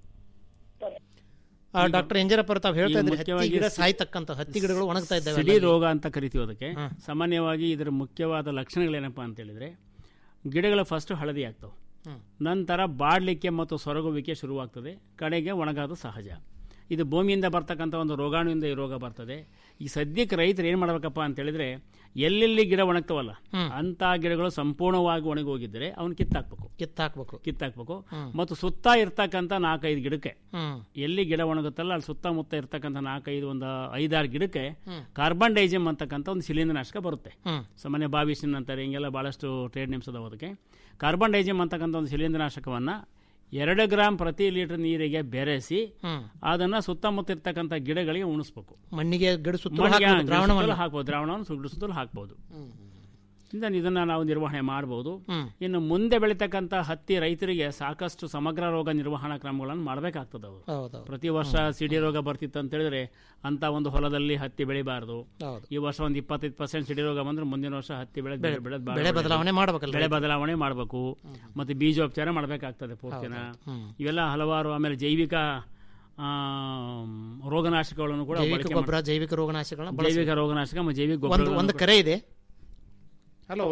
ಡಾಕ್ಟರ್ ಎಂಜರಪ್ಪ ಅವರು ತಾವು ಹೇಳ್ತಾ ಈಗ ಇದ್ರಿ ಹತ್ತಿ ಮುಖ್ಯವಾಗಿ ಗಿಡ ಸಿ- ಸಾಯ್ತಕ್ಕಂಥ ಹತ್ತಿ ಗಿಡಗಳು ಒಣಗ್ತಾ ಇದ್ದಾವೆ ಸಿಡಿ ಅಲ್ಲಲ್ಲಿ. ರೋಗ ಅಂತ ಕರಿತೀವಿ ಅದಕ್ಕೆ ಸಾಮಾನ್ಯವಾಗಿ ಇದರ ಮುಖ್ಯವಾದ ಲಕ್ಷಣಗಳೇನಪ್ಪ ಅಂತ ಹೇಳಿದ್ರೆ ಗಿಡಗಳು ಫಸ್ಟ್ ಹಳದಿ ಆಗ್ತವೆ ಹ್ಮ್. ನಂತರ ಬಾಡ್ಲಿಕ್ಕೆ ಮತ್ತು ಸೊರಗುವಿಕೆ ಶುರುವಾಗ್ತದೆ ಕಡೆಗೆ ಒಣಗೋದು ಸಹಜ ಇದು ಭೂಮಿಯಿಂದ ಬರ್ತಕ್ಕಂಥ ಒಂದು ರೋಗಾಣುವಿಂದ ಈ ರೋಗ ಬರ್ತದೆ ಈ ಸದ್ಯಕ್ಕೆ ರೈತರು ಏನು ಮಾಡಬೇಕಪ್ಪ ಅಂತ ಹೇಳಿದ್ರೆ ಎಲ್ಲೆಲ್ಲಿ ಗಿಡ ಒಣಗ್ತವಲ್ಲ ಹ್ಮ್. ಅಂತ ಗಿಡಗಳು ಸಂಪೂರ್ಣವಾಗಿ ಒಣಗಿ ಹೋಗಿದ್ದರೆ ಅವನು ಕಿತ್ತಾಕ್ಬೇಕು ಕಿತ್ತಾಕ್ಬೇಕು ಕಿತ್ತಾಕ್ಬೇಕು ಹ್ಮ್. ಮತ್ತು ಸುತ್ತ ಇರ್ತಕ್ಕಂಥ ನಾಲ್ಕೈದು ಗಿಡಕ್ಕೆ ಹ್ಮ್. ಎಲ್ಲಿ ಗಿಡ ಒಣಗುತ್ತಲ್ಲ ಅಲ್ಲಿ ಸುತ್ತಮುತ್ತ ಇರ್ತಕ್ಕಂಥ ನಾಲ್ಕೈದು ಒಂದು ಐದಾರು ಗಿಡಕ್ಕೆ ಹ್ಮ್. ಕಾರ್ಬನ್ ಡೈಜಿಮ್ ಅಂತಕ್ಕಂಥ ಒಂದು ಶಿಲೀಂಧ್ರನಾಶಕ ಬರುತ್ತೆ ಹ್ಮ್. ಸಾಮಾನ್ಯ ಬಾವಿಸಿನ್ ಅಂತಾರೆ ಹಿಂಗೆಲ್ಲ ಭಾಳಷ್ಟು ಟ್ರೇಡ್ ನೇಮ್ಸ್ ಅದಾವ ಅದಕ್ಕೆ ಕಾರ್ಬನ್ ಡೈಜಿಮ್ ಅಂತಕ್ಕಂಥ ಒಂದು ಶಿಲೀಂಧ್ರನಾಶಕವನ್ನು ಎರಡು ಗ್ರಾಮ್ ಪ್ರತಿ ಲೀಟರ್ ನೀರಿಗೆ ಬೆರೆಸಿ ಹ್ಮ್. ಅದನ್ನ ಸುತ್ತಮುತ್ತ ಇರ್ತಕ್ಕಂಥ ಗಿಡಗಳಿಗೆ ಉಣಿಸ್ಬೇಕು ಮಣ್ಣಿಗೆ ಗಿಡ ಸುತ್ತಲೂ ಮಣ್ಣಿಗೆ ಹಾಕ್ಬೇಕು, ಗಿಡ ದ್ರಾವಣವನ್ನು. ಸುತ್ತಲೂ ಹಾಕ್ಬೋದು ದ್ರಾವಣವನ್ನು ಸುಗ್ಡು ಸುತ್ತಲೂ ಹಾಕ್ಬೋದು ಇಂದ ಇದನ್ನ ನಾವು ನಿರ್ವಹಣೆ ಮಾಡಬಹುದು ಹ್ಮ್. ಇನ್ನು ಮುಂದೆ ಬೆಳೀತಕ್ಕಂಥ ಹತ್ತಿ ರೈತರಿಗೆ ಸಾಕಷ್ಟು ಸಮಗ್ರ ರೋಗ ನಿರ್ವಹಣಾ ಕ್ರಮಗಳನ್ನು ಮಾಡಬೇಕಾಗ್ತದೆ ಅವರು ಹೌದೌದು. ಪ್ರತಿ ವರ್ಷ ಸಿಡಿ ರೋಗ ಬರ್ತಿತ್ತು ಅಂತ ಹೇಳಿದ್ರೆ ಅಂತ ಒಂದು ಹೊಲದಲ್ಲಿ ಹತ್ತಿ ಬೆಳಿಬಾರ್ದು ಹೌದು. ಈ ವರ್ಷ ಒಂದು ಇಪ್ಪತ್ತೈದು ಪರ್ಸೆಂಟ್ ಸಿಡಿ ರೋಗ ಬಂದ್ರೆ ಮುಂದಿನ ವರ್ಷ ಹತ್ತಿ ಬೆಳೆ ಬೆಳೆ- ಬೆಳೆದ್ ಬೆಳೆ ಬದಲಾವಣೆ ಮಾಡ್ಬೇಕಲ್ಲ ಬೆಳೆ ರೈತ? ಬದಲಾವಣೆ ಮಾಡಬೇಕು ಮತ್ತೆ ಬೀಜೋಪಚಾರ ಮಾಡಬೇಕಾಗ್ತದೆ ಪೂರ್ತಿನ ಹೌದೌದು. ಹ್ಮ್. ಇವೆಲ್ಲ ಹಲವಾರು ಆಮೇಲೆ ಜೈವಿಕ ಆ, ರೋಗನಾಶಕಗಳನ್ನು ಕೂಡ ಜೈವಿಕ ಬಳಕೆ ಗೊಬ್ಬರ ಮಾಡ್- ಜೈವಿಕ ರೋಗನಾಶಕಗಳನ್ನ ಜೈವಿಕ ಬಳಸಬೇಕು. ರೋಗನಾಶಕ ಮತ್ತು ಜೈವಿಕ ಒಂದು ಗೊಬ್ಬರಗಳನ್ನು ಒಂದು ಕೂಡ- ಕರೆ ಇದೆ ಹಲೋ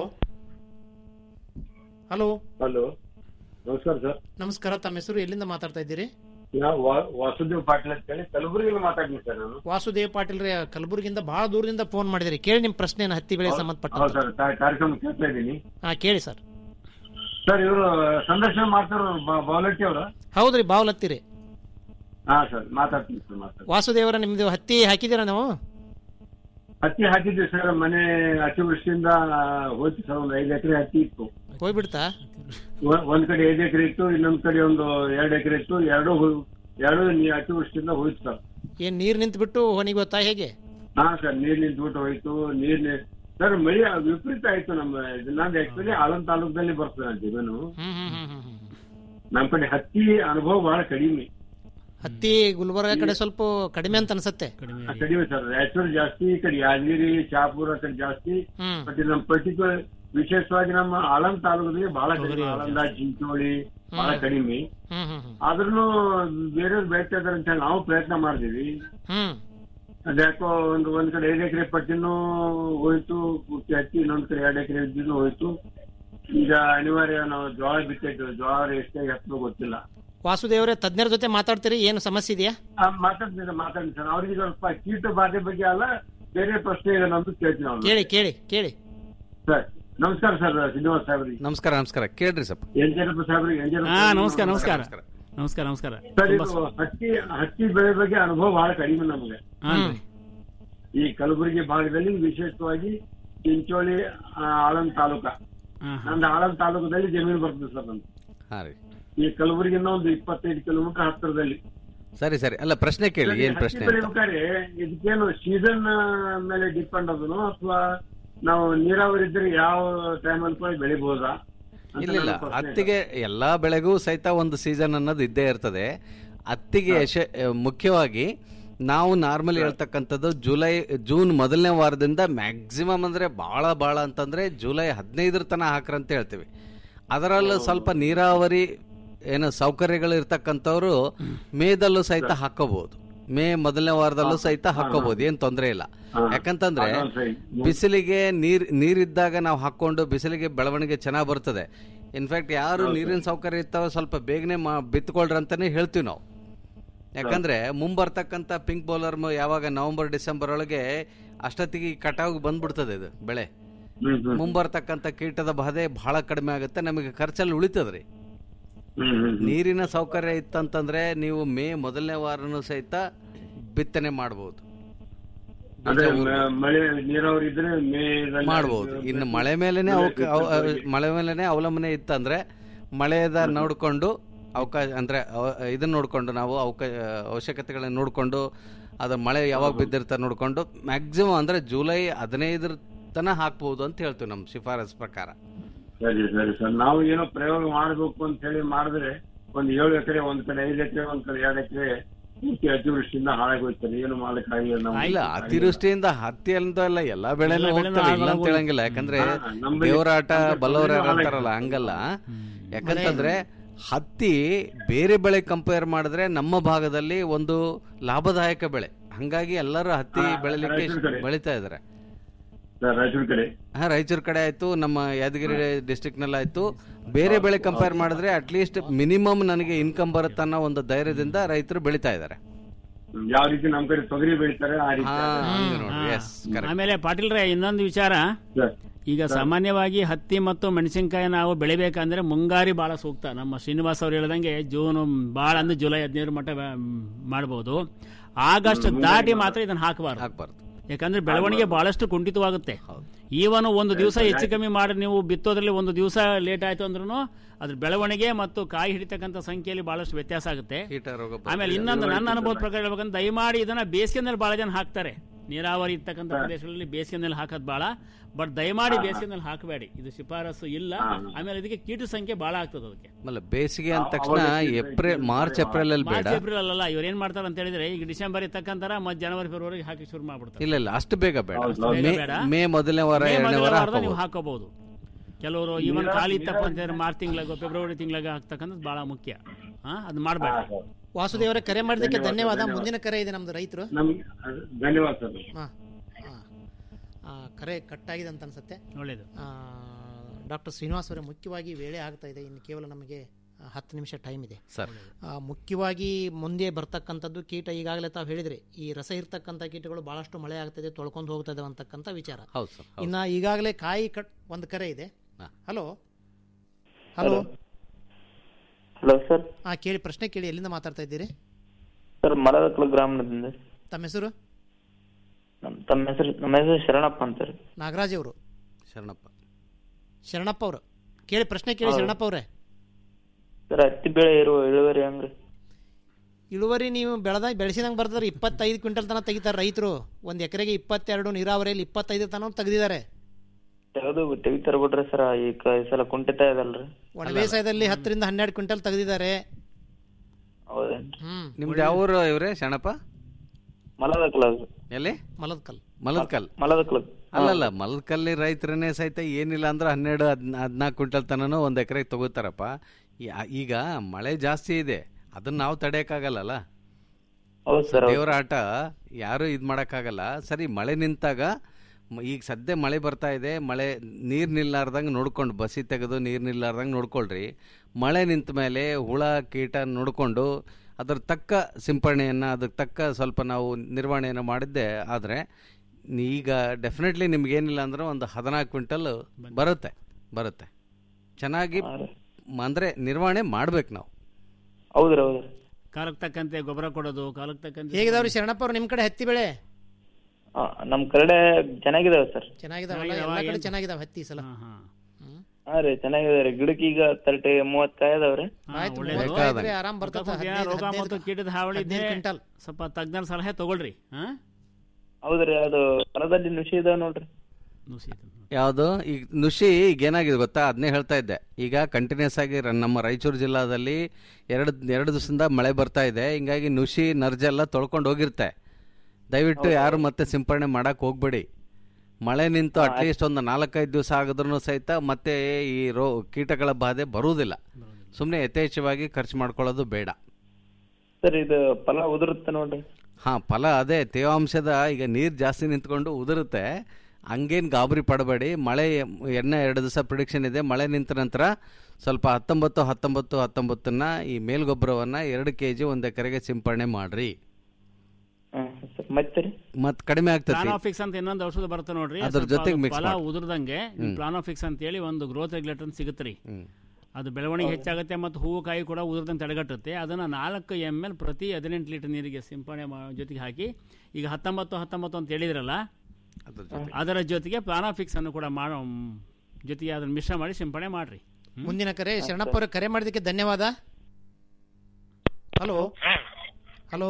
ಹಲೋ ಹಲೋ ನಮಸ್ಕಾರ ಸರ್ ನಮಸ್ಕಾರ ತಮ್ಮ ಹೆಸರು ಎಲ್ಲಿಂದ ಮಾತಾಡ್ತಾ ಇದ್ದೀರಿ ನಾವು ವಾ- ವಾಸುದೇವ್ ಪಾಟೀಲ್ ಅಂತ ಹೇಳಿ ಕಲಬುರಗಿಯಲ್ಲಿ ಮಾತಾಡ್ತೀನಿ ಸರ್ ನಾನು ವಾಸುದೇವ್ ಪಾಟೀಲ್ ರೇ ಕಲಬುರಗಿಯಿಂದ ಬಹಳ ದೂರದಿಂದ ಫೋನ್ ಮಾಡಿದಿರಿ ಕೇಳಿ ನಿಮ್ಮ ಪ್ರಶ್ನೆಯನ್ನು ಹತ್ತಿ ಬೆಳೆ ಹೌದು ಸಂಬಂಧಪಟ್ಟ ಸರ್ ಕಾ- ಕಾರ್ಯಕ್ರಮ ಕೇಳ್ತಾ ಇದ್ದೀನಿ ಹಾ ಕೇಳಿ ಸರ್ ಸರ್ ಇವರು ಸಂದರ್ಶನ ಮಾಡ್ತಾರ ಬಾಲಟ್ಟಿ ಅವರು ಹೌದ್ರಿ ಬಾವ್ಲತ್ತೀರಿ ಹಾ ಸರ್ ಮಾತಾಡ್ತೀನಿ ಸರ್ ಮಾತಾಡ್ತೀನಿ ವಾಸುದೇವರ ನಿಮ್ದು ಹತ್ತಿ ಹಾಕಿದ್ದೀರಾ ನಾವು ಹತ್ತಿ ಹಾಕಿದ್ವಿ ಸರ್ ಮನೆ ಅತಿವೃಷ್ಟಿಯಿಂದ ಹೋಯ್ತು ಸರ್ ಒಂದು ಐದು ಎಕರೆ ಹತ್ತಿ ಇತ್ತು ಹೋಗ್ಬಿಡ್ತಾ ಒ- ಒಂದ್ ಕಡೆ ಐದು ಎಕರೆ ಇತ್ತು ಇನ್ನೊಂದ್ ಕಡೆ ಒಂದು ಎರಡು ಎಕರೆ ಇತ್ತು ಎರಡು ಹೋ- ಎರಡು ನೀ ಅತಿವೃಷ್ಟಿಯಿಂದ ಹೋಯ್ತು ಸರ್ ಏನ್ ನೀರ್ ನಿಂತು ಬಿಟ್ಟು ಹೊನಿಗೆ ಗೊತ್ತಾ ಹೇಗೆ ಹಾ ಸರ್ ನೀರ್ ನಿಂತ್ಬಿಟ್ಟು ಹೋಯ್ತು ನೀರ್ ನಿ- ಸರ್ ಮಳೆ ವಿಪರೀತ ಆಯ್ತು ನಮ್ಮ ಇದು ನಂದು ಆಕ್ಚುಲಿ ಆಲಂ ತಾಲೂಕದಲ್ಲಿ ಬರ್ತದೆ ಅಂತ ಇದನ್ನು ಹ್ಮ್ ಹ್ಮ್ ಹ್ಮ್ ಹ್ಮ್ ಹ್ಮ್. ನಮ್ ಕಡೆ ಹತ್ತಿ ಅನುಭವ ಬಹಳ ಕಡಿಮೆ ಹತ್ತಿ ಗುಲ್ಬರ್ಗ ಕಡೆ ಸ್ವಲ್ಪ ಕಡಿಮೆ ಅಂತ ಅನ್ಸತ್ತೆ ಆ, ಕಡಿಮೆ ಸರ್ ರಾಯಚೂರು ಜಾಸ್ತಿ ಈ ಕಡೆ ಯಾದಗಿರಿ ಶಾಪುರ ಆ ಕಡೆ ಜಾಸ್ತಿ ಹ್ಮ್. ಮತ್ತೆ ನಮ್ಮ ಪರ್ಟಿಕ್ಯುಲರ್ ವಿಶೇಷವಾಗಿ ನಮ್ಮ ಆಳಂದ ತಾಲೂಕದಲ್ಲಿ ಬಹಳ ಕಡಿಮೆ ಆಳಂದ ಚಿಂಚೋಳಿ ಬಹಳ ಹ್ಮ್. ಕಡಿಮೆ ಹ್ಮ್ ಹ್ಮ್ ಹ್ಮ್ ಆದ್ರೂ ಬೇರೆಯವ್ರು ಬೆಳಿತಾ ಇದಾರೆ ಅಂತ ಹೇಳಿ ನಾವು ಪ್ರಯತ್ನ ಮಾಡಿದೀವಿ ಹ್ಮ್ ಅದ್ಯಾಕೋ ಒಂದು ಒಂದ್ ಕಡೆ ಐದು ಎಕರೆ ಪಟ್ಟಿನೂ ಹೋಯ್ತು ಪೂರ್ತಿ ಹತ್ತಿ ಇನ್ನೊಂದ್ ಕಡೆ ಎರಡು ಎಕರೆ ಇದ್ದಿನೂ ಹೋಯ್ತು ಈಗ ಅನಿವಾರ್ಯ ನಾವು ಜೋಳ ಬಿತ್ತಿದ್ದು ಜೋಳ ಎಷ್ಟೇ ಎತ್ತೋ ಗೊತ್ತಿಲ್ಲ ವಾಸುದೇವರೇ ತಜ್ಞರ ಜೊತೆ ಮಾತಾಡ್ತೀರಿ ಏನು ಸಮಸ್ಯೆ ಇದೆಯಾ ಆ, ಮಾತಾಡ್ತೀನಿ ಮಾತಾಡ್ತೀನಿ ಸರ್ ಅವ್ರಿಗೆ ಸ್ವಲ್ಪ ಕೀಟ ಬಾಧೆ ಬಗ್ಗೆ ಅಲ್ಲ ಬೇರೆ ಪ್ರಶ್ನೆ ಇದೆ ನಮ್ದು ಕೇಳ್ತೀನಿ ಅವ್ರು ಕೇಳಿ ಕೇಳಿ ಕೇಳಿ ಸರ್ ನಮಸ್ಕಾರ ಸರ್ ಶ್ರೀನಿವಾಸ ಸಾಹೇಬ್ರಿಗೆ ನಮಸ್ಕಾರ ನಮಸ್ಕಾರ ಕೇಳ್ರಿ ಸ್ವಲ್ಪ ಎಂಜನಪ್ಪ ಸಾಹೇಬ್ರಿಗೆ ಎಂಜನಪ್ಪ ಹಾ ಸಾಹೇಬ್ರಿಗೆ ನಮಸ್ಕಾರ ನಮಸ್ಕಾರ ನಮಸ್ಕಾರ. ನಮಸ್ಕಾರ ನಮಸ್ಕಾರ ಸರ್ ತುಂಬಾ ಇದು ಹತ್ತಿ ಹತ್ತಿ ಬೆಳೆ ಬಗ್ಗೆ ಅನುಭವ ಬಹಳ ಕಡಿಮೆ ನಮಗೆ ಹಾನ್ರಿ. ಈ ಕಲಬುರಗಿ ಭಾಗದಲ್ಲಿ ವಿಶೇಷವಾಗಿ ಚಿಂಚೋಳಿ ಆ, ಆಳಂದ್ ತಾಲೂಕ ನಮ್ದು ಆಳಂದ್ ತಾಲೂಕದಲ್ಲಿ ಜಮೀನು ಬರ್ತದೆ ಸರ್ ನಮ್ದು ಹಾ ರೀ ಈ ಕಲಬುರಗಿನ ಒಂದು ಇಪ್ಪತ್ತೈದು ಕಿಲೋಮೀಟರ್ ಹತ್ತಿರದಲ್ಲಿ ಸರಿ ಸರಿ ಅಲ್ಲ ಪ್ರಶ್ನೆ ಕೇಳಿ ಸರ್, ಈ ಏನ್ ಹತ್ತಿ ಪ್ರಶ್ನೆ ಅಂತ ಬೆಳಿಬೇಕಾದ್ರೆ ಇದಕ್ಕೇನು ಸೀಸನ್ ಮೇಲೆ ಡಿಪೆಂಡ್ ಅದನು ಅಥವಾ ನಾವು ನೀರಾವರಿ ಇದ್ರೆ ಯಾವ ಟೈಮಲ್ಲಿ ಕೂಡ ಬೆಳಿಬಹುದಾ ಅಂತ ಇಲ್ಲ ಇಲ್ಲ ನನ್ನ ಪ್ರಶ್ನೆ ಇದೆ. ಹತ್ತಿಗೆ ಎಲ್ಲಾ ಬೆಳೆಗೂ ಸಹಿತ ಒಂದು ಸೀಸನ್ ಅನ್ನೋದು ಇದ್ದೇ ಇರ್ತದೆ ಹತ್ತಿಗೆ ಯಶ ಮುಖ್ಯವಾಗಿ ನಾವು ನಾರ್ಮಲಿ ಹೇಳ್ತಕ್ಕಂಥದ್ದು ಜುಲೈ ಜೂನ್ ಮೊದಲನೇ ವಾರದಿಂದ ಮ್ಯಾಕ್ಸಿಮಮ್ ಅಂದ್ರೆ ಬಹಳ ಬಹಳ ಅಂತಂದ್ರೆ ಜುಲೈ ಹದಿನೈದರ ತನಕ ಹಾಕ್ರಂತ ಹೇಳ್ತೀವಿ ಅದರಲ್ಲೂ ಸ್ವಲ್ಪ ನೀರಾವರಿ ಏನು ಸೌಕರ್ಯಗಳು ಇರ್ತಕ್ಕಂಥವ್ರು ಮೇದಲ್ಲೂ ಸಹಿತ ಹಾಕೋಬಹುದು ಮೇ ಮೊದಲನೇ ವಾರದಲ್ಲೂ ಸಹಿತ ಹಾಕೋಬಹುದು ಏನ್ ತೊಂದರೆ ಇಲ್ಲ ಯಾಕಂತಂದ್ರೆ ಬಿಸಿಲಿಗೆ ನೀರ್ ನೀರಿದ್ದಾಗ ನಾವು ಹಾಕೊಂಡು ಬಿಸಿಲಿಗೆ ಬೆಳವಣಿಗೆ ಚೆನ್ನಾಗಿ ಬರ್ತದೆ ಇನ್ಫ್ಯಾಕ್ಟ್ ಯಾರು ನೀರಿನ ಸೌಕರ್ಯ ಇರ್ತಾವ ಸ್ವಲ್ಪ ಬೇಗನೆ ಮಾ ಬಿತ್ಕೊಳ್ರಿ ಅಂತಾನೆ ಹೇಳ್ತೀವಿ ನಾವು ಯಾಕಂದ್ರೆ ಮುಂಬರ್ತಕ್ಕಂಥ ಪಿಂಕ್ ಬೌಲರ್ ಯಾವಾಗ ನವೆಂಬರ್ ಡಿಸೆಂಬರ್ ಒಳಗೆ ಅಷ್ಟೊತ್ತಿಗೆ ಕಟಾವ್ ಬಂದ್ಬಿಡ್ತದೆ ಇದು ಬೆಳೆ ಮುಂಬರ್ತಕ್ಕಂಥ ಕೀಟದ ಬಾಧೆ ಬಹಳ ಕಡಿಮೆ ಆಗುತ್ತೆ ನಮಗೆ ಖರ್ಚಲ್ಲಿ ಉಳಿತದ್ರಿ ನೀರಿನ ಸೌಕರ್ಯ ಇತ್ತಂತಂದ್ರೆ ನೀವು ಮೇ ಮೊದಲನೇ ವಾರನೂ ಸಹಿತ ಬಿತ್ತನೆ ಮಾಡಬಹುದು ಅದೇ ಮ- ಮಳೆ ನೀರಾವರಿ ಇದ್ರೆ ಮೇ ಮಾಡಬಹುದು ಇನ್ನು ಮಳೆ ಮೇಲೆನೆ ಅವಕ- ಅವ- ಅವ- ಮಳೆ ಮೇಲೆನೆ ಅವಲಂಬನೆ ಇತ್ತಂದ್ರೆ ಮಳೆದ ನೋಡ್ಕೊಂಡು ಅವಕಾಶ ಅಂದ್ರೆ ಅವ- ಇದನ್ನ ನೋಡ್ಕೊಂಡು ನಾವು ಅವಕ ಅವಶ್ಯಕತೆಗಳನ್ನ ನೋಡ್ಕೊಂಡು ಅದು ಮಳೆ ಯಾವಾಗ ಬಿದ್ದಿರ್ತ ನೋಡ್ಕೊಂಡು ಮ್ಯಾಕ್ಸಿಮಮ್ ಅಂದ್ರೆ ಜುಲೈ ಹದಿನೈದರ ತನ ಹಾಕ್ಬಹುದು ಅಂತ ಹೇಳ್ತೀವಿ ನಮ್ಮ ಶಿಫಾರಸ್ ಪ್ರಕಾರ ಸರಿ ಸರಿ ಸರ್ ನಾವು ಏನೋ ಪ್ರಯೋಗ ಮಾಡ್ಬೇಕು ಅಂತ ಹೇಳಿ ಮಾಡಿದ್ರೆ ಒಂದ್ ಏಳು ಎಕರೆ ಒಂದ್ ಕಡೆ ಐದು ಎಕರೆ ಒಂದ್ ಕಡೆ ಎರಡು ಎಕರೆ ಪೂರ್ತಿ ಅತಿವೃಷ್ಟಿಯಿಂದ ಹಾಳಾಗಿ ಹೋಗ್ತಾರೆ ಏನು ಮಾಡಕ್ ಆಗಿಲ್ಲ ನಾವು ಇಲ್ಲ ಅತಿವೃಷ್ಟಿಯಿಂದ ಹತ್ತಿ ಅಂತ ಅಲ್ಲ ಎಲ್ಲಾ ಬೆಳೆನೂ ಎಲ್ಲ ಬೆಳೆನೂ ಹೋಗ್ತವೆ ಇಲ್ಲ ಅಂತ ಹಾಳಾಗೋದು. ಹೇಳಂಗಿಲ್ಲ ಯಾಕಂದ್ರೆ ಹಾ, ನಮ್ಮಲ್ಲಿ- ದೇವರಾಟ ನಮ್ಮಲ್ಲಿ ಬಲ್ಲವರ ಬೆಳೆನೂ ಅಂತಾರಲ್ಲ ಹಂಗಲ್ಲ ಯಾಕಂತಂದ್ರೆ ಹತ್ತಿ ಬೇರೆ ಬೆಳೆ ಕಂಪೇರ್ ಮಾಡಿದ್ರೆ ನಮ್ಮ ಭಾಗದಲ್ಲಿ ಒಂದು ಲಾಭದಾಯಕ ಬೆಳೆ ಹಂಗಾಗಿ ಎಲ್ಲರೂ ಹತ್ತಿ ಹಾ, ಬೆಳಿಲಿಕ್ಕೆ ರಾಯಚೂರ್ ಕಡೆ. ಬೆಳಿತಾ ಇದಾರೆ ಸರ್ ರಾಯಚೂರ್ ಕಡೆ ಹಾ ರಾಯಚೂರ್ ಕಡೆ ಆಯ್ತು ನಮ್ಮ ಯಾದಗಿರಿ ಡಿಸ್ಟ್ರಿಕ್ಟ್ ನಲ್ಲಿ ಆಯ್ತು ಬೇರೆ ಬೆಳೆ ಕಂಪೇರ್ ಮಾಡಿದ್ರೆ ಅಟ್ಲೀಸ್ಟ್ ಮಿನಿಮಮ್ ನನಗೆ ಇನ್ಕಮ್ ಬರುತ್ತನ್ನೋ ಒಂದು ಧೈರ್ಯದಿಂದ ರೈತರು ಬೆಳಿತಾ ಇದಾರೆ ಹ್ಮ್, ಯಾವ ರೀತಿ ನಮ್ ಕಡೆ ತೊಗರಿ ಬೆಳಿತಾರೆ ಆ ರೀತಿ ಆಮೇಲೆ ಪಾಟೀಲ್ರೆ ಇನ್ನೊಂದು ವಿಚಾರ ಈಗ ಸಾಮಾನ್ಯವಾಗಿ ಹತ್ತಿ ಮತ್ತು ಮೆಣಸಿನಕಾಯಿ ನಾವು ಬೆಳಿಬೇಕಂದ್ರೆ ಮುಂಗಾರಿ ಬಹಳ ಸೂಕ್ತ ನಮ್ಮ ಶ್ರೀನಿವಾಸ್ ಅವ್ರು ಹೇಳ್ದಂಗೆ ಜೂನ್ ಬಹಳ ಅಂದ್ರೆ ಜುಲೈ ಹದಿನೈದು ಮಟ್ಟ ಮಾಡಬಹುದು ಆಗಸ್ಟ್ ದಾಟಿ ಮಾತ್ರ ಇದನ್ನ ಹಾಕಬಾರ್ದು ಹಾಕಬಾರ್ದು ಯಾಕಂದ್ರೆ ಬೆಳವಣಿಗೆ ಬಹಳಷ್ಟು ಕುಂಠಿತವಾಗುತ್ತೆ ಈವನು ಒಂದು ದಿವಸ ಹೆಚ್ಚು ಕಮ್ಮಿ ಮಾಡಿ ನೀವು ಬಿತ್ತೋದ್ರಲ್ಲಿ ಒಂದು ದಿವಸ ಲೇಟ್ ಆಯ್ತು ಅಂದ್ರೂ ಅದ್ರ ಬೆಳವಣಿಗೆ ಮತ್ತು ಕಾಯಿ ಹಿಡಿತಕ್ಕಂಥ ಸಂಖ್ಯೆಯಲ್ಲಿ ಬಹಳಷ್ಟು ವ್ಯತ್ಯಾಸ ಆಗುತ್ತೆ ಕೀಟ ರೋಗ ಆಮೇಲೆ ಇನ್ನೊಂದು ನನ್ನ ಅನುಭವದ ಪ್ರಕಾರ ಹೇಳ್ಬೇಕಂದ್ರೆ ದಯಮಾಡಿ ಇದನ್ನ ಬೇಸಿಗೆನಲ್ಲಿ ಬಹಳ ಜನ ಹಾಕ್ತಾರೆ ನೀರಾವರಿ ಇರ್ತಕ್ಕಂಥ ಪ್ರದೇಶಗಳಲ್ಲಿ ಬೇಸಿಗೆನಲ್ಲಿ ಹಾಕೋದು ಬಹಳ ಬಟ್ ದಯಮಾಡಿ ಬೇಸಿಗೆನಲ್ಲಿ ಹಾಕಬೇಡಿ ಇದು ಶಿಫಾರಸು ಇಲ್ಲ ಆಮೇಲೆ ಇದಕ್ಕೆ ಕೀಟ ಸಂಖ್ಯೆ ಬಹಳ ಆಗ್ತದೆ ಅದಕ್ಕೆ ಆಮೇಲೆ ಬೇಸಿಗೆ ಅಂದ ತಕ್ಷಣ ಏಪ್ರಿಲ್ ಮಾರ್ಚ್ ಏಪ್ರಿಲ್ ಅಲ್ಲಿ ಬೇಡ ಮಾರ್ಚ್ ಏಪ್ರಿಲ್ ಅಲ್ಲ ಇವ್ರು ಏನ್ ಮಾಡ್ತಾರೆ ಅಂತ ಹೇಳಿದ್ರೆ ಈಗ ಡಿಸೆಂಬರ್ ಇರ್ತಕ್ಕಂತಾರ ಮತ್ತೆ ಜನವರಿ ಫೆಬ್ರವರಿಗೆ ಹಾಕಿ ಶುರು ಮಾಡ್ಬಿಡ್ತಾರೆ ಇಲ್ಲ ಇಲ್ಲ ಅಷ್ಟು ಬೇಗ ಬೇಡ ಬೇಗ ಮೇ ಬೇಡ. ಮೇ ಮೊದಲನೇ ವಾರ ಮೇ ಎರಡನೇ ಮೊದಲನೇ ವಾರ ವಾರದ ನೀವು ಹಾಕೋಬಹುದು ಹಾಕೋಬಹುದು ಕೆಲವರು ಇವನ್ ಖಾಲಿ ಇತ್ತಪ್ಪ ಅಂತ ಹೇಳಿದ್ರೆ ಮಾರ್ಚ್ ತಿಂಗಳಾಗ ಫೆಬ್ರವರಿ ತಿಂಗಳಾಗ ಹಾಕ್ತಕ್ಕಂಥದ್ದು ಬಹಳ ಮುಖ್ಯ ಹಾ ಅದು ಮಾಡಬೇಡ ವಾಸುದೇವರೇ ಕರೆ ಮಾಡಿದ್ದಕ್ಕೆ ಧನ್ಯವಾದ ಮುಂದಿನ ಕರೆ ಇದೆ ನಮ್ದು ರೈತರು ನಮ್ಗೆ ಅದು ಧನ್ಯವಾದ ಸರ್ ಹಾ ಹಾ. ಆ, ಕರೆ ಕಟ್ಟಾಗಿದೆ ಅಂತ ಅನ್ಸುತ್ತೆ ಒಳ್ಳೇದು ಡಾಕ್ಟರ್ ಶ್ರೀನಿವಾಸ್ ಅವರೇ ಮುಖ್ಯವಾಗಿ ವೇಳೆ ಆಗ್ತಾ ಇದೆ ಇನ್ನು ಕೇವಲ ನಮಗೆ ಆ, ಹತ್ತು ನಿಮಿಷ ಟೈಮ್ ಇದೆ ಸರ್ ಆ, ಮುಖ್ಯವಾಗಿ ಮುಂದೆ ಬರ್ತಕ್ಕಂಥದ್ದು ಕೀಟ ಈಗಾಗಲೇ ತಾವು ಹೇಳಿದ್ರಿ ಈ ರಸ ಇರ್ತಕ್ಕಂಥ ಕೀಟಗಳು ಬಹಳಷ್ಟು ಮಳೆ ಆಗ್ತದೆ ತೊಳ್ಕೊಂಡು ಹೋಗ್ತದೆ ಅಂತಕ್ಕಂಥ ವಿಚಾರ ಹೌದು ಸರ್ ಹೌದು. ಇನ್ನ ಈಗಾಗಲೇ ಕಾಯಿ ಕಟ್ ಒಂದು ಕರೆ ಇದೆ ಹಲೋ ಹಲೋ ಹಲೋ ಸರ್ ಹಾ ಕೇಳಿ ಪ್ರಶ್ನೆ ಕೇಳಿ ಎಲ್ಲಿಂದ ಮಾತಾಡ್ತಾ ಇದ್ದೀರಿ ಸರ್ ಮಲದಕ್ಲ ಗ್ರಾಮದಿಂದ ತಮ್ಮ ಹೆಸರು ನಮ್ ತಮ್ಮ ಹೆಸರು ನಮ್ಮ ಹೆಸರು ಶರಣಪ್ಪ ಅಂತ ರೀ ನಾಗರಾಜ್ ಅವರು ಶರಣಪ್ಪ ಶರಣಪ್ಪ ಅವರು ಕೇಳಿ ಪ್ರಶ್ನೆ ಕೇಳಿ ಹೌದು. ಶರಣಪ್ಪ ಅವರೇ ಸರ್ ಹತ್ತಿ ಬೆಳೆ ಇರುವ ಇಳುವರಿ ಹಂಗ್ರಿ ಇಳುವರಿ ನೀವು ಬೆಳೆದ ಬೆಳೆಸಿದಂಗೆ ಬರ್ತದ್ರೆ ಇಪ್ಪತ್ತೈದು ಕ್ವಿಂಟಲ್ ತನಕ ತೆಗಿತಾರೆ ರೈತರು ಒಂದು ಎಕರೆಗೆ ಇಪ್ಪತ್ತೆರಡು ನೀರಾವರಿಯಲ್ಲಿ ಇಪ್ಪತ್ತೈದು ತನಕ ತೆಗೆದಿದ್ದಾರೆ ತೆಗೆದು ತೆಗಿತಾರ ಬಿಡ್ರಿ ಸರ್ ಈ ಕ- ಈ ಸಲ ಕುಂಠಿತ ಇದಲ್ರಿ ಒಣ ಬೇಸಾಯದಲ್ಲಿ ಹತ್ತರಿಂದ ಹನ್ನೆರಡು ಕ್ವಿಂಟಲ್ ತೆಗೆದಿದ್ದಾರೆ ಹೌದೇನ್ರಿ ಹ್ಮ್ ನಿಮ್ದು ಯಾವ ಊರು ಇವ್ರೆ ಶರಣಪ್ಪ ಮಲದಕ್ಲ ಎಲ್ಲಿ ಮಲದ್ಕಲ್ ಮಲದ್ಕಲ್ ಮಲದಕ್ಲ ಅಲ್ಲಲ್ಲ ಮಲದ್ಕಲ್ಲಿ ರೈತರನ್ನೇ ಸಹಿತ ಏನಿಲ್ಲ ಅಂದ್ರೆ ಹನ್ನೆರಡು ಹದ್ನ ಹದಿನಾಲ್ಕು ಕ್ವಿಂಟಲ್ ತನನು ಒಂದ್ ಎಕರೆಗೆ ತಗೋತಾರಪ್ಪ ಯಾ- ಈಗ ಮಳೆ ಜಾಸ್ತಿ ಇದೆ ಅದನ್ನ ನಾವು ತಡೆಯಕ್ಕಾಗಲ್ಲಲ್ಲ ಹೌದು ಸರ್ ದೇವರ ಆಟ ಯಾರು ಇದ್ ಮಾಡಕ್ಕಾಗಲ್ಲ ಸರಿ ಮಳೆ ನಿಂತಾಗ ಮ- ಈಗ ಸದ್ಯ ಮಳೆ ಬರ್ತಾ ಇದೆ ಮಳೆ ನೀರ್ ನಿಲ್ಲಾರ್ದಂಗೆ ನೋಡ್ಕೊಂಡು ಬಸಿ ತೆಗೆದು ನೀರ್ ನಿಲ್ಲಾರ್ದಂಗೆ ನೋಡ್ಕೊಳ್ರಿ ಮಳೆ ನಿಂತ ಮೇಲೆ ಹುಳ ಕೀಟ ನೋಡ್ಕೊಂಡು ಅದ್ರ ತಕ್ಕ ಸಿಂಪರಣೆಯನ್ನ ಅದಕ್ಕೆ ತಕ್ಕ ಸ್ವಲ್ಪ ನಾವು ನಿರ್ವಹಣೆಯನ್ನು ಮಾಡಿದ್ದೆ ಆದ್ರೆ ಈಗ ಡೆಫಿನೆಟ್ಲಿ ನಿಮ್ಗೇನಿಲ್ಲ ಅಂದ್ರೆ ಒಂದು ಹದಿನಾಲ್ಕು ಕ್ವಿಂಟಲ್ ಬರುತ್ತೆ ಬರುತ್ತೆ ಚೆನ್ನಾಗಿ ಮ- ಅಂದ್ರೆ ನಿರ್ವಹಣೆ ಮಾಡ್ಬೇಕು ನಾವು ಹೌದ್ರಿ ಹೌದ್ರಿ ಕಾಲಕ್ಕೆ ತಕ್ಕಂತೆ ಗೊಬ್ಬರ ಕೊಡೋದು ಕಾಲಕ್ಕೆ ತಕ್ಕಂತೆ ಹೇಗಿದಾವ್ರಿ ಶರಣಪ್ಪ ಅವ್ರು ನಿಮ್ಮ ಕಡೆ ಹತ್ತಿ ಬೆಳೆ ಆ, ನಮ್ ಕಡೆ ಚೆನ್ನಾಗಿದಾವೆ ಸರ್ ಚೆನ್ನಾಗಿದಾವಲ್ಲ ಎಲ್ಲ ಕಡೆ ಚೆನ್ನಾಗಿದಾವೆ ಹತ್ತಿ ಈ ಸಲ ಹಾ ರೀ ಚೆನ್ನಾಗಿದೆ ರೀ ಗಿಡಕ್ಕೆ ಈಗ ತರ್ಟಿ ಮೂವತ್ತು ಕಾಯಿ ಅದಾವ್ರಿ ಆಯ್ತು ಒಳ್ಳೇದು. ಮೂವತ್ತು ಕಾಯಿ ಇದ್ರೆ ಆರಾಮ್ ಬರ್ತದೆ ಸ್ವಲ್ಪ ಹದಿನೈದು- ರೋಗ ಹದಿನೈದು- ಮತ್ತು ಕೀಟದ ಹಾವಳಿ ಇದ್ರೆ ಹದಿನೈದು ಕ್ವಿಂಟಲ್ ಸ್ವಲ್ಪ ತಜ್ಞರ ಸಲಹೆ ತಗೊಳ್ರಿ ಹಾ ಹೌದ್ರಿ ಅದು ಹೊಲದಲ್ಲಿ ನುಸಿ ಇದಾವ ನೋಡ್ರಿ ಯಾವುದು ಈಗ ನುಷಿ ಈಗ ಏನಾಗಿದೆ ಗೊತ್ತಾ ಅದನ್ನೇ ಹೇಳ್ತಾ ಇದ್ದೆ ಈಗ ಕಂಟಿನ್ಯೂಸ್ ಆಗಿ ರ- ನಮ್ಮ ರಾಯಚೂರು ಜಿಲ್ಲಾದಲ್ಲಿ ಎರಡು ಎರಡು ದಿವಸದಿಂದ ಮಳೆ ಬರ್ತಾ ಇದೆ ಹಿಂಗಾಗಿ ನುಷಿ ನರ್ಜೆಲ್ಲ ತೊಳ್ಕೊಂಡು ಹೋಗಿರುತ್ತೆ ದಯವಿಟ್ಟು ಹೌದು. ಯಾರು ಮತ್ತೆ ಸಿಂಪರಣೆ ಮಾಡಕ್ ಹೋಗ್ಬೇಡಿ ಮಳೆ ನಿಂತು ಹಾ, ಅಟ್ಲೀಸ್ಟ್ ಒಂದು ನಾಲ್ಕೈದು ದಿವಸ ಆಗಿದ್ರು ಸಹಿತ ಮತ್ತೆ ಈ ರೋ ಕೀಟಗಳ ಬಾಧೆ ಬರುವುದಿಲ್ಲ ಸುಮ್ಮನೆ ಯಥೇಚ್ಛವಾಗಿ ಖರ್ಚು ಮಾಡ್ಕೊಳ್ಳೋದು ಬೇಡ ಸರ್ ಇದು ಫಲ ಉದುರುತ್ತೆ ನೋಡ್ರಿ ಹಾ ಫಲ ಅದೇ ತೇವಾಂಶದ ಈಗ ನೀರು ಜಾಸ್ತಿ ನಿಂತ್ಕೊಂಡು ಉದುರುತ್ತೆ ಹಂಗೇನು ಗಾಬರಿ ಪಡಬೇಡಿ ಮಳೆ ಎಣ್ಣೆ ಎರಡು ದಿವಸ ಪ್ರಿಡಿಕ್ಷನ್ ಇದೆ ಮಳೆ ನಿಂತ ನಂತರ ಸ್ವಲ್ಪ ಹತ್ತೊಂಬತ್ತು ಹತ್ತೊಂಬತ್ತು ಹತ್ತೊಂಬತ್ತನ್ನ ಈ ಮೇಲ್ಗೊಬ್ಬರವನ್ನ ಎರಡು ಕೆ ಜಿ ಒಂದು ಎಕರೆಗೆ ಸಿಂಪರಣೆ ಮಾಡ್ರಿ ಮತ್ತೆ ಮತ್ ಕಡಿಮೆ ಆಗ್ತದೆ ಪ್ಲಾನೋಫಿಕ್ಸ್ ಅಂತ ಇನ್ನೊಂದು ಔಷಧ ಬರುತ್ತೆ ನೋಡ್ರಿ ಅದ್ರ ಸ್ವಲ್ಪ ಜೊತೆಗೆ ಅದು mix ಫಲ ಮಾಡಿ. ಉದುರ್ದಂಗೆ ಹ್ಮ್. ಪ್ಲಾನೋಫಿಕ್ಸ್ ಅಂತ ಹೇಳಿ ಒಂದು ಗ್ರೋತ್ ರೆಗ್ಯುಲೇಟರ್ ಸಿಗುತ್ತೆ ರೀ ಅದು ಬೆಳವಣಿಗೆ ಹೆಚ್ಚಾಗುತ್ತೆ ಮತ್ತು ಹೂವು ಕಾಯಿ ಕೂಡ ಉದುರ್ದಂಗೆ ತಡೆಗಟ್ಟುತ್ತೆ ಅದನ್ನ ನಾಲ್ಕು ಎಮ್ ಎಲ್ ಪ್ರತಿ ಹದಿನೆಂಟು ಲೀಟರ್ ನೀರಿಗೆ ಸಿಂಪಡಣೆ ಮಾ- ಜೊತೆಗೆ ಹಾಕಿ ಈಗ ಹತ್ತೊಂಬತ್ತು ಹತ್ತೊಂಬತ್ತು ಅಂತ ಹೇಳಿದ್ರಲ್ಲ ಅದರ ಜೊತೆಗೆ ಪ್ಲಾನೋಫಿಕ್ಸ್ ಅನ್ನು ಕೂಡ ಮಾಡೋ ಜೊತೆಗೆ ಅದನ್ನ ಮಿಶ್ರ ಮಾಡಿ ಸಿಂಪಡಣೆ ಮಾಡ್ರಿ ಮುಂದಿನ ಕರೆ ಶರಣಪ್ಪ ಅವರು ಕರೆ ಮಾಡಿದ್ದಕ್ಕೆ ಧನ್ಯವಾದ ಹಲೋ ಹಲೋ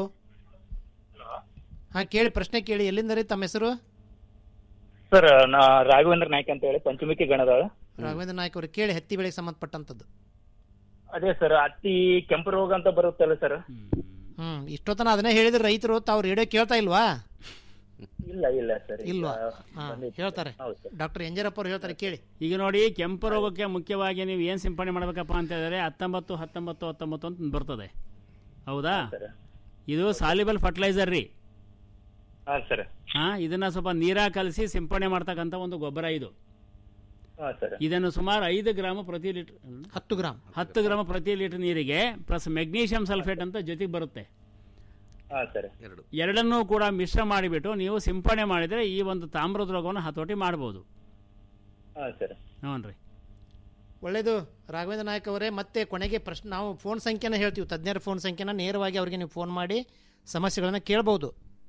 ಹಾ ಕೇಳಿ ಪ್ರಶ್ನೆ ಕೇಳಿ ಎಲ್ಲಿಂದ ರೀ ತಮ್ಮ ಹೆಸರು ಸರ್ ನಾ ರಾಘವೇಂದ್ರ ನಾಯ್ಕ ಅಂತ ಹೇಳಿ ಪಂಚಮುಖಿ ಗಣದಾಳ ರಾಘವೇಂದ್ರ ನಾಯ್ಕ ಅವರು ಕೇಳಿ ಹತ್ತಿ ಬೆಳೆಗೆ ಸಂಬಂಧಪಟ್ಟಂತದ್ದು ಅದೇ ಸರ್ ಹತ್ತಿ ಕೆಂಪು ರೋಗ ಅಂತ ಬರುತ್ತಲ್ಲ ಸರ್ ಹ್ಮ್ ಇಷ್ಟೊತ್ತನ ಅದನ್ನೇ ಹೇಳಿದ್ರೆ ರೈತರು ತಾವು ರೇಡಿಯೋ ಕೇಳ್ತಾ ಇಲ್ವಾ ಇಲ್ಲ ಇಲ್ಲ ಸರ್ ಇಲ್ವಾ ಹಾ, ಹೇಳ್ತಾರೆ ಡಾಕ್ಟರ್ ಎಂಜರಪ್ಪ ಅವ್ರು ಹೇಳ್ತಾರೆ ಕೇಳಿ ಈಗ ನೋಡಿ ಕೆಂಪು ರೋಗಕ್ಕೆ ಮುಖ್ಯವಾಗಿ ನೀವು ಏನು ಸಿಂಪಡಣೆ ಮಾಡಬೇಕಪ್ಪ ಅಂತ ಹೇಳಿದ್ರೆ ಹತ್ತೊಂಬತ್ತು ಹತ್ತೊಂಬತ್ತು ಹತ್ತೊಂಬತ್ತು ಅಂತ ಬರ್ತದೆ ಹೌದಾ ಇದು ಸಾಲಿಬಲ್ ಫರ್ಟಿಲೈಸರ್ ರೀ ಹಾ ಸರ್ ಹಾ ಇದನ್ನ ಸ್ವಲ್ಪ ನೀರಾಗ ಕಲಸಿ ಸಿಂಪಡಣೆ ಮಾಡ್ತಕ್ಕಂಥ ಒಂದು ಗೊಬ್ಬರ ಇದು ಹಾ ಸರ್ ಇದನ್ನು ಸುಮಾರು ಐದು ಗ್ರಾಮ ಪ್ರತಿ ಲೀಟರ್ ಹತ್ತು ಗ್ರಾಮ್ ಹತ್ತು ಗ್ರಾಮ ಪ್ರತಿ ಲೀಟರ್ ನೀರಿಗೆ ಪ್ಲಸ್ ಮೆಗ್ನೀಷಿಯಂ ಸಲ್ಫೇಟ್ ಅಂತ ಜೊತೆಗೆ ಬರುತ್ತೆ ಹಾ ಸರ್ ಎರಡನ್ನೂ ಕೂಡ ಮಿಶ್ರ ಮಾಡಿಬಿಟ್ಟು ನೀವು ಸಿಂಪಡಣೆ ಮಾಡಿದರೆ ಈ ಒಂದು ತಾಮ್ರದ ರೋಗವನ್ನು ಹತೋಟಿ ಮಾಡ್ಬೋದು ಹಾ ಸರ್ ಹ್ಞೂ ರೀ ಒಳ್ಳೇದು ರಾಘವೇಂದ್ರ ನಾಯಕ್ ಅವರೇ ಮತ್ತೆ ಕೊನೆಗೆ ಪ್ರಶ್ನೆ ನಾವು ಫೋನ್ ಸಂಖ್ಯೆನ ಹೇಳ್ತೀವಿ ತಜ್ಞರ ಫೋನ್ ಸಂಖ್ಯೆನ ನೇರವಾಗಿ ಅವರಿಗೆ ನೀವು ಫೋನ್ ಮಾಡಿ ಸಮಸ್ಯೆಗಳನ್ನು ಕೇಳ್ಬೋದು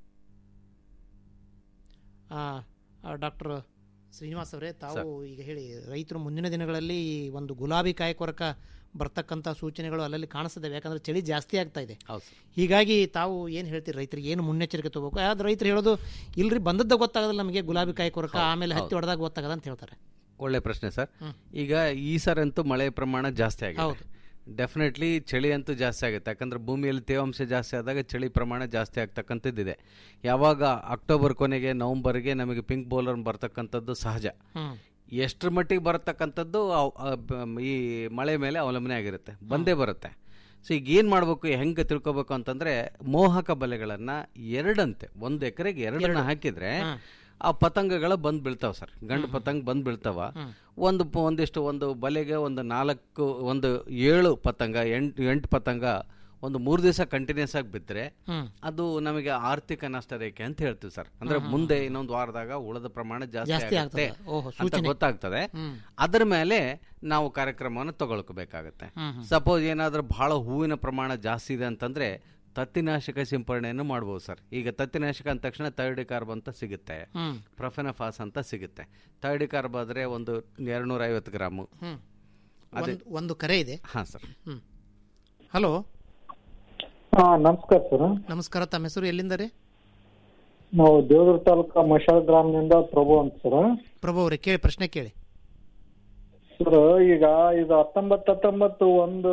ಡಾಕ್ಟರ್ ಶ್ರೀನಿವಾಸ್ ಅವರೇ ತಾವು ಈಗ ಹೇಳಿ ರೈತರು ಮುಂದಿನ ದಿನಗಳಲ್ಲಿ ಈ ಒಂದು ಗುಲಾಬಿ ಕಾಯಕೊರಕ ಬರ್ತಕ್ಕಂಥ ಸೂಚನೆಗಳು ಅಲ್ಲಲ್ಲಿ ಕಾಣಿಸ್ತದೆ ಯಾಕಂದ್ರೆ ಚಳಿ ಜಾಸ್ತಿ ಆಗ್ತಾ ಇದೆ ಹೀಗಾಗಿ ತಾವು ಏನು ಹೇಳ್ತೀರಿ ರೈತರಿಗೆ ಏನು ಮುನ್ನೆಚ್ಚರಿಕೆ ತಗೋಬೇಕು ಯಾವ್ದು ರೈತರು ಹೇಳೋದು ಇಲ್ರಿ ಬಂದದ್ದ ಗೊತ್ತಾಗೋದಿಲ್ಲ ನಮಗೆ ಗುಲಾಬಿ ಕಾಯಕೊರಕ ಆಮೇಲೆ ಹತ್ತಿ ಹೊಡೆದಾಗ ಗೊತ್ತಾಗದ ಅಂತ ಹೇಳ್ತಾರೆ ಒಳ್ಳೆ ಪ್ರಶ್ನೆ ಸರ್ ಈಗ ಈ ಸರಂತೂ ಮಳೆ ಪ್ರಮಾಣ ಜಾಸ್ತಿ ಆಗಿದೆ ಡೆಫಿನೆಟ್ಲಿ ಚಳಿ ಅಂತೂ ಜಾಸ್ತಿ ಆಗುತ್ತೆ ಯಾಕಂದ್ರೆ ಭೂಮಿಯಲ್ಲಿ ತೇವಾಂಶ ಜಾಸ್ತಿ ಆದಾಗ ಚಳಿ ಪ್ರಮಾಣ ಜಾಸ್ತಿ ಆಗ್ತಕ್ಕಂಥದ್ದಿದೆ ಯಾವಾಗ ಅಕ್ಟೋಬರ್ ಕೊನೆಗೆ ನವೆಂಬರ್ಗೆ ನಮಗೆ ಪಿಂಕ್ ಬೌಲರ್ ಬರ್ತಕ್ಕಂಥದ್ದು ಸಹಜ ಹ್ಮ್. ಎಷ್ಟರ ಮಟ್ಟಿಗೆ ಬರತಕ್ಕಂಥದ್ದು ಅವ್- ಆ ಬ- ಈ ಮಳೆ ಮೇಲೆ ಅವಲಂಬನೆ ಆಗಿರುತ್ತೆ ಬಂದೇ ಬರುತ್ತೆ ಸೊ ಈಗ ಏನು ಮಾಡಬೇಕು ಹೆಂಗೆ ತಿಳ್ಕೊಬೇಕು ಅಂತಂದ್ರೆ ಮೋಹಕ ಬಲೆಗಳನ್ನು ಎರಡಂತೆ ಒಂದು ಎಕರೆಗೆ ಎರಡನ್ನ ಹಾಕಿದ್ರೆ ಆ ಪತಂಗಗಳು ಬಂದು ಬೀಳ್ತಾವ ಸರ್ ಗಂಡು ಪತಂಗ ಬಂದು ಬೀಳ್ತಾವ ಒಂದು ಪ- ಒಂದಿಷ್ಟು ಒಂದು ಬಲೆಗೆ ಒಂದು ನಾಲ್ಕು ಒಂದು ಏಳು ಪತಂಗ ಎಂಟು ಎಂಟು ಪತಂಗ ಒಂದು ಮೂರು ದಿವಸ ಕಂಟಿನ್ಯೂಸ್ ಆಗಿ ಬಿದ್ದರೆ ಹ್ಮ್. ಅದು ನಮಗೆ ಆರ್ಥಿಕ ನಷ್ಟ ರೇಖೆ ಅಂತ ಹೇಳ್ತೀವಿ ಸರ್ ಅಂದ್ರೆ ಹ್ಮ್, ಹ್ಮ್, ಮುಂದೆ ಇನ್ನೊಂದು ವಾರದಾಗ ಉಳದ ಪ್ರಮಾಣ ಜಾಸ್ತಿ ಜಾಸ್ತಿ ಆಗುತ್ತೆ ಆಗ್ತದೆ. ಓಹೋ, ಅಂತ ಸೂಚನೆ. ಗೊತ್ತಾಗ್ತದೆ ಹ್ಮ್. ಅದರ ಮೇಲೆ ನಾವು ಕಾರ್ಯಕ್ರಮವನ್ನು ತಗೊಳ್ಕೋಬೇಕಾಗತ್ತೆ ಹ್ಮ್, ಹ್ಮ್. ಸಪೋಸ್ ಏನಾದ್ರೂ ಬಹಳ ಹೂವಿನ ಪ್ರಮಾಣ ಜಾಸ್ತಿ ಇದೆ ಅಂತಂದ್ರೆ ತತ್ತಿನಾಶಕ ಸಿಂಪರಣೆಯನ್ನು ಮಾಡ್ಬೋದು ಸರ್ ಈಗ ತತ್ತಿನಾಶಕ ಅಂದ ತಕ್ಷಣ ಕಾರ್ಬ್ ಅಂತ ಸಿಗುತ್ತೆ ಹ್ಮ್. ಪ್ರೊಫೆನಫಾಸ್ ಅಂತ ಸಿಗುತ್ತೆ ಕಾರ್ಬ್ ಆದ್ರೆ ಒಂದು ಎರಡ್ನೂರ ಐವತ್ತು ಗ್ರಾಮು ಹ್ಮ್. ಅದೇ ಒಂದು- ಒಂದು ಕರೆ ಇದೆ ಹಾ ಸರ್ ಹ್ಮ್ ಹಲೋ ಹಾ ನಮಸ್ಕಾರ ಸರ್ ನಮಸ್ಕಾರ ತಮ್ಮ ಹೆಸರು ಎಲ್ಲಿಂದ ರೀ ನಾವು ದೇವದುರ್ಗ ತಾಲೂಕು ಮಶಾಲ್ ಗ್ರಾಮದಿಂದ ಪ್ರಭು ಅಂತ ಸರ್ ಪ್ರಭು ಅವರೇ ಕೇಳಿ ಪ್ರಶ್ನೆ ಕೇಳಿ ಸರ್ ಈಗ ಇದು ಹತ್ತೊಂಬತ್ತು ಹತ್ತೊಂಬತ್ತು ಒಂದು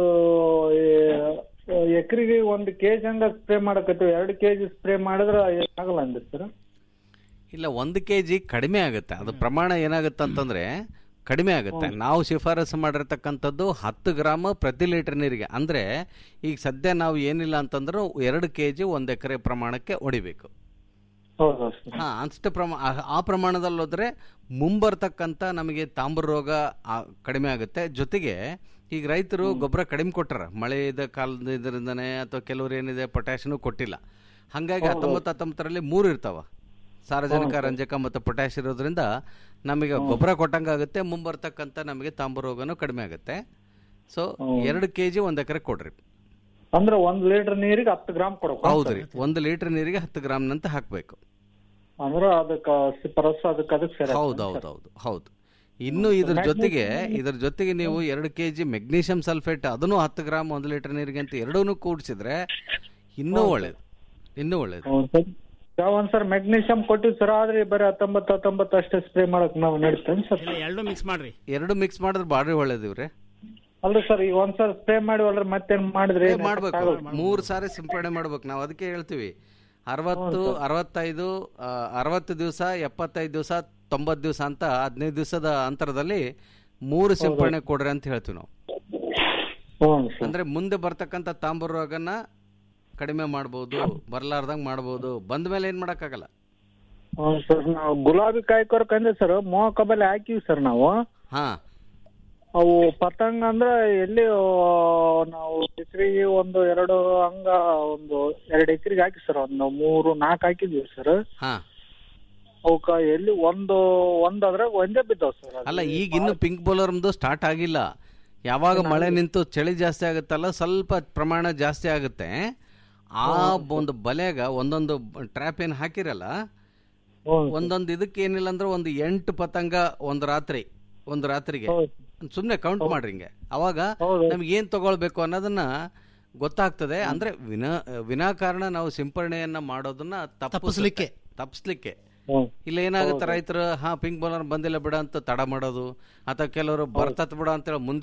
ಎಕರೆಗೆ ಒಂದು ಕೆಜಿ ಹಂಗ ಸ್ಪ್ರೇ ಮಾಡಕತ್ತೀವಿ ಎರಡು ಕೆಜಿ ಸ್ಪ್ರೇ ಮಾಡಿದ್ರೆ ಆಗಲ್ಲ ಅಂದ್ರಿ ಸರ್ ಇಲ್ಲ ಒಂದು ಕೆ ಜಿ ಕಡಿಮೆ ಆಗುತ್ತೆ ಅದು ಪ್ರಮಾಣ ಏನಾಗುತ್ತೆ ಅಂತಂದ್ರೆ ಕಡಿಮೆ ಆಗುತ್ತೆ ನಾವು ಶಿಫಾರಸು ಮಾಡಿರ್ತಕ್ಕಂಥದ್ದು ಹತ್ತು ಗ್ರಾಮ್ ಪ್ರತಿ ಲೀಟರ್ ನೀರಿಗೆ ಅಂದ್ರೆ ಈಗ ಸದ್ಯ ನಾವು ಏನಿಲ್ಲ ಅಂತಂದ್ರೆ ಎರಡು ಕೆ ಜಿ ಒಂದು ಎಕರೆ ಪ್ರಮಾಣಕ್ಕೆ ಹೊಡಿಬೇಕು ಹೌದಾ ಸರ್ ಹಾ ಅಷ್ಟು ಪ್ರಮಾ ಆ- ಆ ಪ್ರಮಾಣದಲ್ಲಿ ಹೋದ್ರೆ ಮುಂಬರ್ತಕ್ಕಂಥ ನಮಗೆ ತಾಮ್ರ ರೋಗ ಆ, ಕಡಿಮೆ ಆಗುತ್ತೆ ಜೊತೆಗೆ ಈಗ ರೈತರು ಗೊಬ್ಬರ ಕಡಿಮೆ ಕೊಟ್ಟಾರ ಮಳೆದ ಕಾಲದ ಇದರಿಂದನೇ ಅಥವಾ ಕೆಲವ್ರು ಏನಿದೆ ಪೊಟ್ಯಾಶನು ಕೊಟ್ಟಿಲ್ಲ ಹಂಗಾಗಿ ಹೌದು. ಹತ್ತೊಂಬತ್ತು ಹತ್ತೊಂಬತ್ತರಲ್ಲಿ ಮೂರು ಇರ್ತಾವ ಸಾರಜನಕ ಹೌದು. ರಂಜಕ ಮತ್ತು ಪೊಟ್ಯಾಶ್ ಇರೋದ್ರಿಂದ ನಮಗೆ ಗೊಬ್ಬರ ಕೊಟ್ಟಂಗಾಗುತ್ತೆ ಮುಂಬರ್ತಕ್ಕಂಥ ನಮಗೆ ತಾಮ್ರ ರೋಗನೂ ಕಡಿಮೆ ಆಗುತ್ತೆ ಸೊ ಎರಡು ಕೆ ಜಿ ಒಂದು ಎಕರೆ ಕೊಡ್ರಿ ಅಂದ್ರೆ ಒಂದ್ ಲೀಟರ್ ನೀರಿಗೆ ಹತ್ತು ಗ್ರಾಮ್ ಕೊಡ್ಬೇಕು ಹೌದ್ರಿ ಒಂದು ಲೀಟರ್ ನೀರಿಗೆ ಹತ್ತು ಗ್ರಾಮ್ನಂತ ಹಾಕಬೇಕು ಅಂದ್ರೆ ಅದಕ್ಕ ಸಿಫಾರಸ್ ಅದಕ್ಕೆ ಅದಕ್ಕೆ ಸೇರ ಹೌದು ಹೌದು ಹೌದು ಹೌದು ಇನ್ನು ಇದ್ರ ಜೊತೆಗೆ ಇದ್ರ ಜೊತೆಗೆ ನೀವು ಎರಡು ಕೆ ಜಿ ಮೆಗ್ನೀಷಿಯಂ ಸಲ್ಫೇಟ್ ಅದನ್ನು ಹತ್ತು ಗ್ರಾಮ್ ಒಂದು ಲೀಟರ್ ನೀರಿಗೆ ಅಂತ ಎರಡೂ ಕೂಡಿಸಿದ್ರೆ ಇನ್ನೂ ಹೌದು. ಒಳ್ಳೇದು ಇನ್ನೂ ಒಳ್ಳೇದು ಒಂದ್ಸರ್ ಮೆಗ್ನೀಷಿಯಂ ಕೊಟ್ಟಿವಿ ಸರ್ ಆದ್ರೆ ಬರೀ ಹತ್ತೊಂಬತ್ತು ಹತ್ತೊಂಬತ್ತು ಅಷ್ಟೇ ಸ್ಪ್ರೇ ಮಾಡಕ್ ನಾವು ನಡೀತೇನೆ ಸರ್ ಎರಡು ಮಿಕ್ಸ್ ಮಾಡ್ರಿ ಎರಡು ಮಿಕ್ಸ್ ಮಾಡಿದ್ರೆ ಭಾರಿ ಒಳ್ಳೇದು ಇವ್ರೆ ಅಲ್ರಿ ಸರ್ ಈಗ ಒಂದ್ಸರ್ ಸ್ಪ್ರೇ ಮಾಡಿವಲ್ರಿ ಮತ್ತೇನ್ ಮಾಡಿದ್ರಿ ಮಾಡ್ಬೇಕು ಮೂರು ಸಾರಿ ಸಿಂಪಡಣೆ ಮಾಡ್ಬೇಕು ನಾವು ಅದಕ್ಕೆ ಹೇಳ್ತೀವಿ ಅರವತ್ತು ಅರವತ್ತೈದು ಆ, ಅರವತ್ತು ದಿವಸ ಎಪ್ಪತ್ತೈದು ದಿವಸ ತೊಂಬತ್ತು ದಿವಸ ಅಂತ ಹದಿನೈದು ದಿವಸದ ಅಂತರದಲ್ಲಿ ಮೂರು ಸಿಂಪರಣೆ ಕೊಡ್ರಿ ಅಂತ ಹೇಳ್ತೀವಿ ನಾವು ಅಂದ್ರೆ ಮುಂದೆ ಬರ್ತಕ್ಕಂಥ ತಾಂಬೂರು ರೋಗನ ಕಡಿಮೆ ಮಾಡ್ಬೋದು ಬರ್ಲಾರ್ದಂಗ್ ಮಾಡ್ಬೋದು ಬಂದ ಮೇಲೆ ಏನ್ ಮಾಡಕ್ಕಾಗಲ್ಲ ಹ್ಞೂ ಸರ್ ನಾವು ಗುಲಾಬಿ ಕಾಯಿ ಕೊರಕ ಅಂದ್ರೆ ಸರ್ ಮೋಹ ಕಬಲೆ ಹಾಕಿವಿ ಸರ್ ನಾವು ಹಾ ಅವು ಪತಂಗ ಅಂದ್ರೆ ಎಲ್ಲಿ ಆ, ನಾವು ಎಕರೆಗೆ ಒಂದು ಎರಡು ಹಂಗ ಒಂದು ಎರಡು ಎಕರೆಗೆ ಹಾಕಿ ಸರ್ ಒಂದು ಮೂರು ನಾಲ್ಕು ಹಾಕಿದ್ವಿ ಸರ್ ಹಾ ಅವಕ್ಕ ಎಲ್ಲಿ ಒಂದು ಒಂದ್ ಅದ್ರಾಗ ಒಂದೇ ಬಿದ್ದಾವ್ ಸರ್ ಅದು. ಅಲ್ಲ ಈಗ ಇನ್ನು ಪಿಂಕ್ ಬೌಲರ್ಮ್ದು ಸ್ಟಾರ್ಟ್ ಆಗಿಲ್ಲ ಯಾವಾಗ ಮಳೆ ನಿಂತು ಚಳಿ ಜಾಸ್ತಿ ಆಗುತ್ತಲ್ಲ ಸ್ವಲ್ಪ ಪ್ರಮಾಣ ಜಾಸ್ತಿ ಆಗುತ್ತೆ ಆ ಒಂದು ಬಲೆಗ ಒಂದೊಂದು ಟ್ರ್ಯಾಪ್ ಏನ್ ಹಾಕಿರಲ್ಲ ಒಂದೊಂದು ಇದಕ್ಕೆ ಏನಿಲ್ಲ ಅಂದ್ರೆ ಒಂದು ಎಂಟು ಪತಂಗ ಒಂದು ರಾತ್ರಿ ಒಂದು ರಾತ್ರಿಗೆ ಸುಮ್ನೆ ಕೌಂಟ್ ಮಾಡ್ರಿ ಹಿಂಗೆ ಅವಾಗ ನಮ್ಗೆ ಏನ್ ತಗೊಳ್ಬೇಕು ಅನ್ನೋದನ್ನ ಗೊತ್ತಾಗ್ತದೆ ಅಂದ್ರೆ ವಿನಾ ವಿನಾಕಾರಣ ನಾವು ಸಿಂಪರಣೆಯನ್ನ ಮಾಡೋದನ್ನ ತಪ್ಪಿಸ್ಲಿಕ್ಕೆ. ತಪ್ಪಿಸ್ಲಿಕ್ಕೆ ಇಲ್ಲ ಏನಾಗುತ್ತೆ ರೈತರು ಹಾ ಪಿಂಕ್ ಬೌಲರ್ ಬಂದಿಲ್ಲ ಬಿಡ ಅಂತ ತಡ ಮಾಡೋದು ಅಥವಾ ಕೆಲವರು ಬರ್ತತ್ ಬಿಡ ಅಂತೇಳಿ ಮುಂದೆ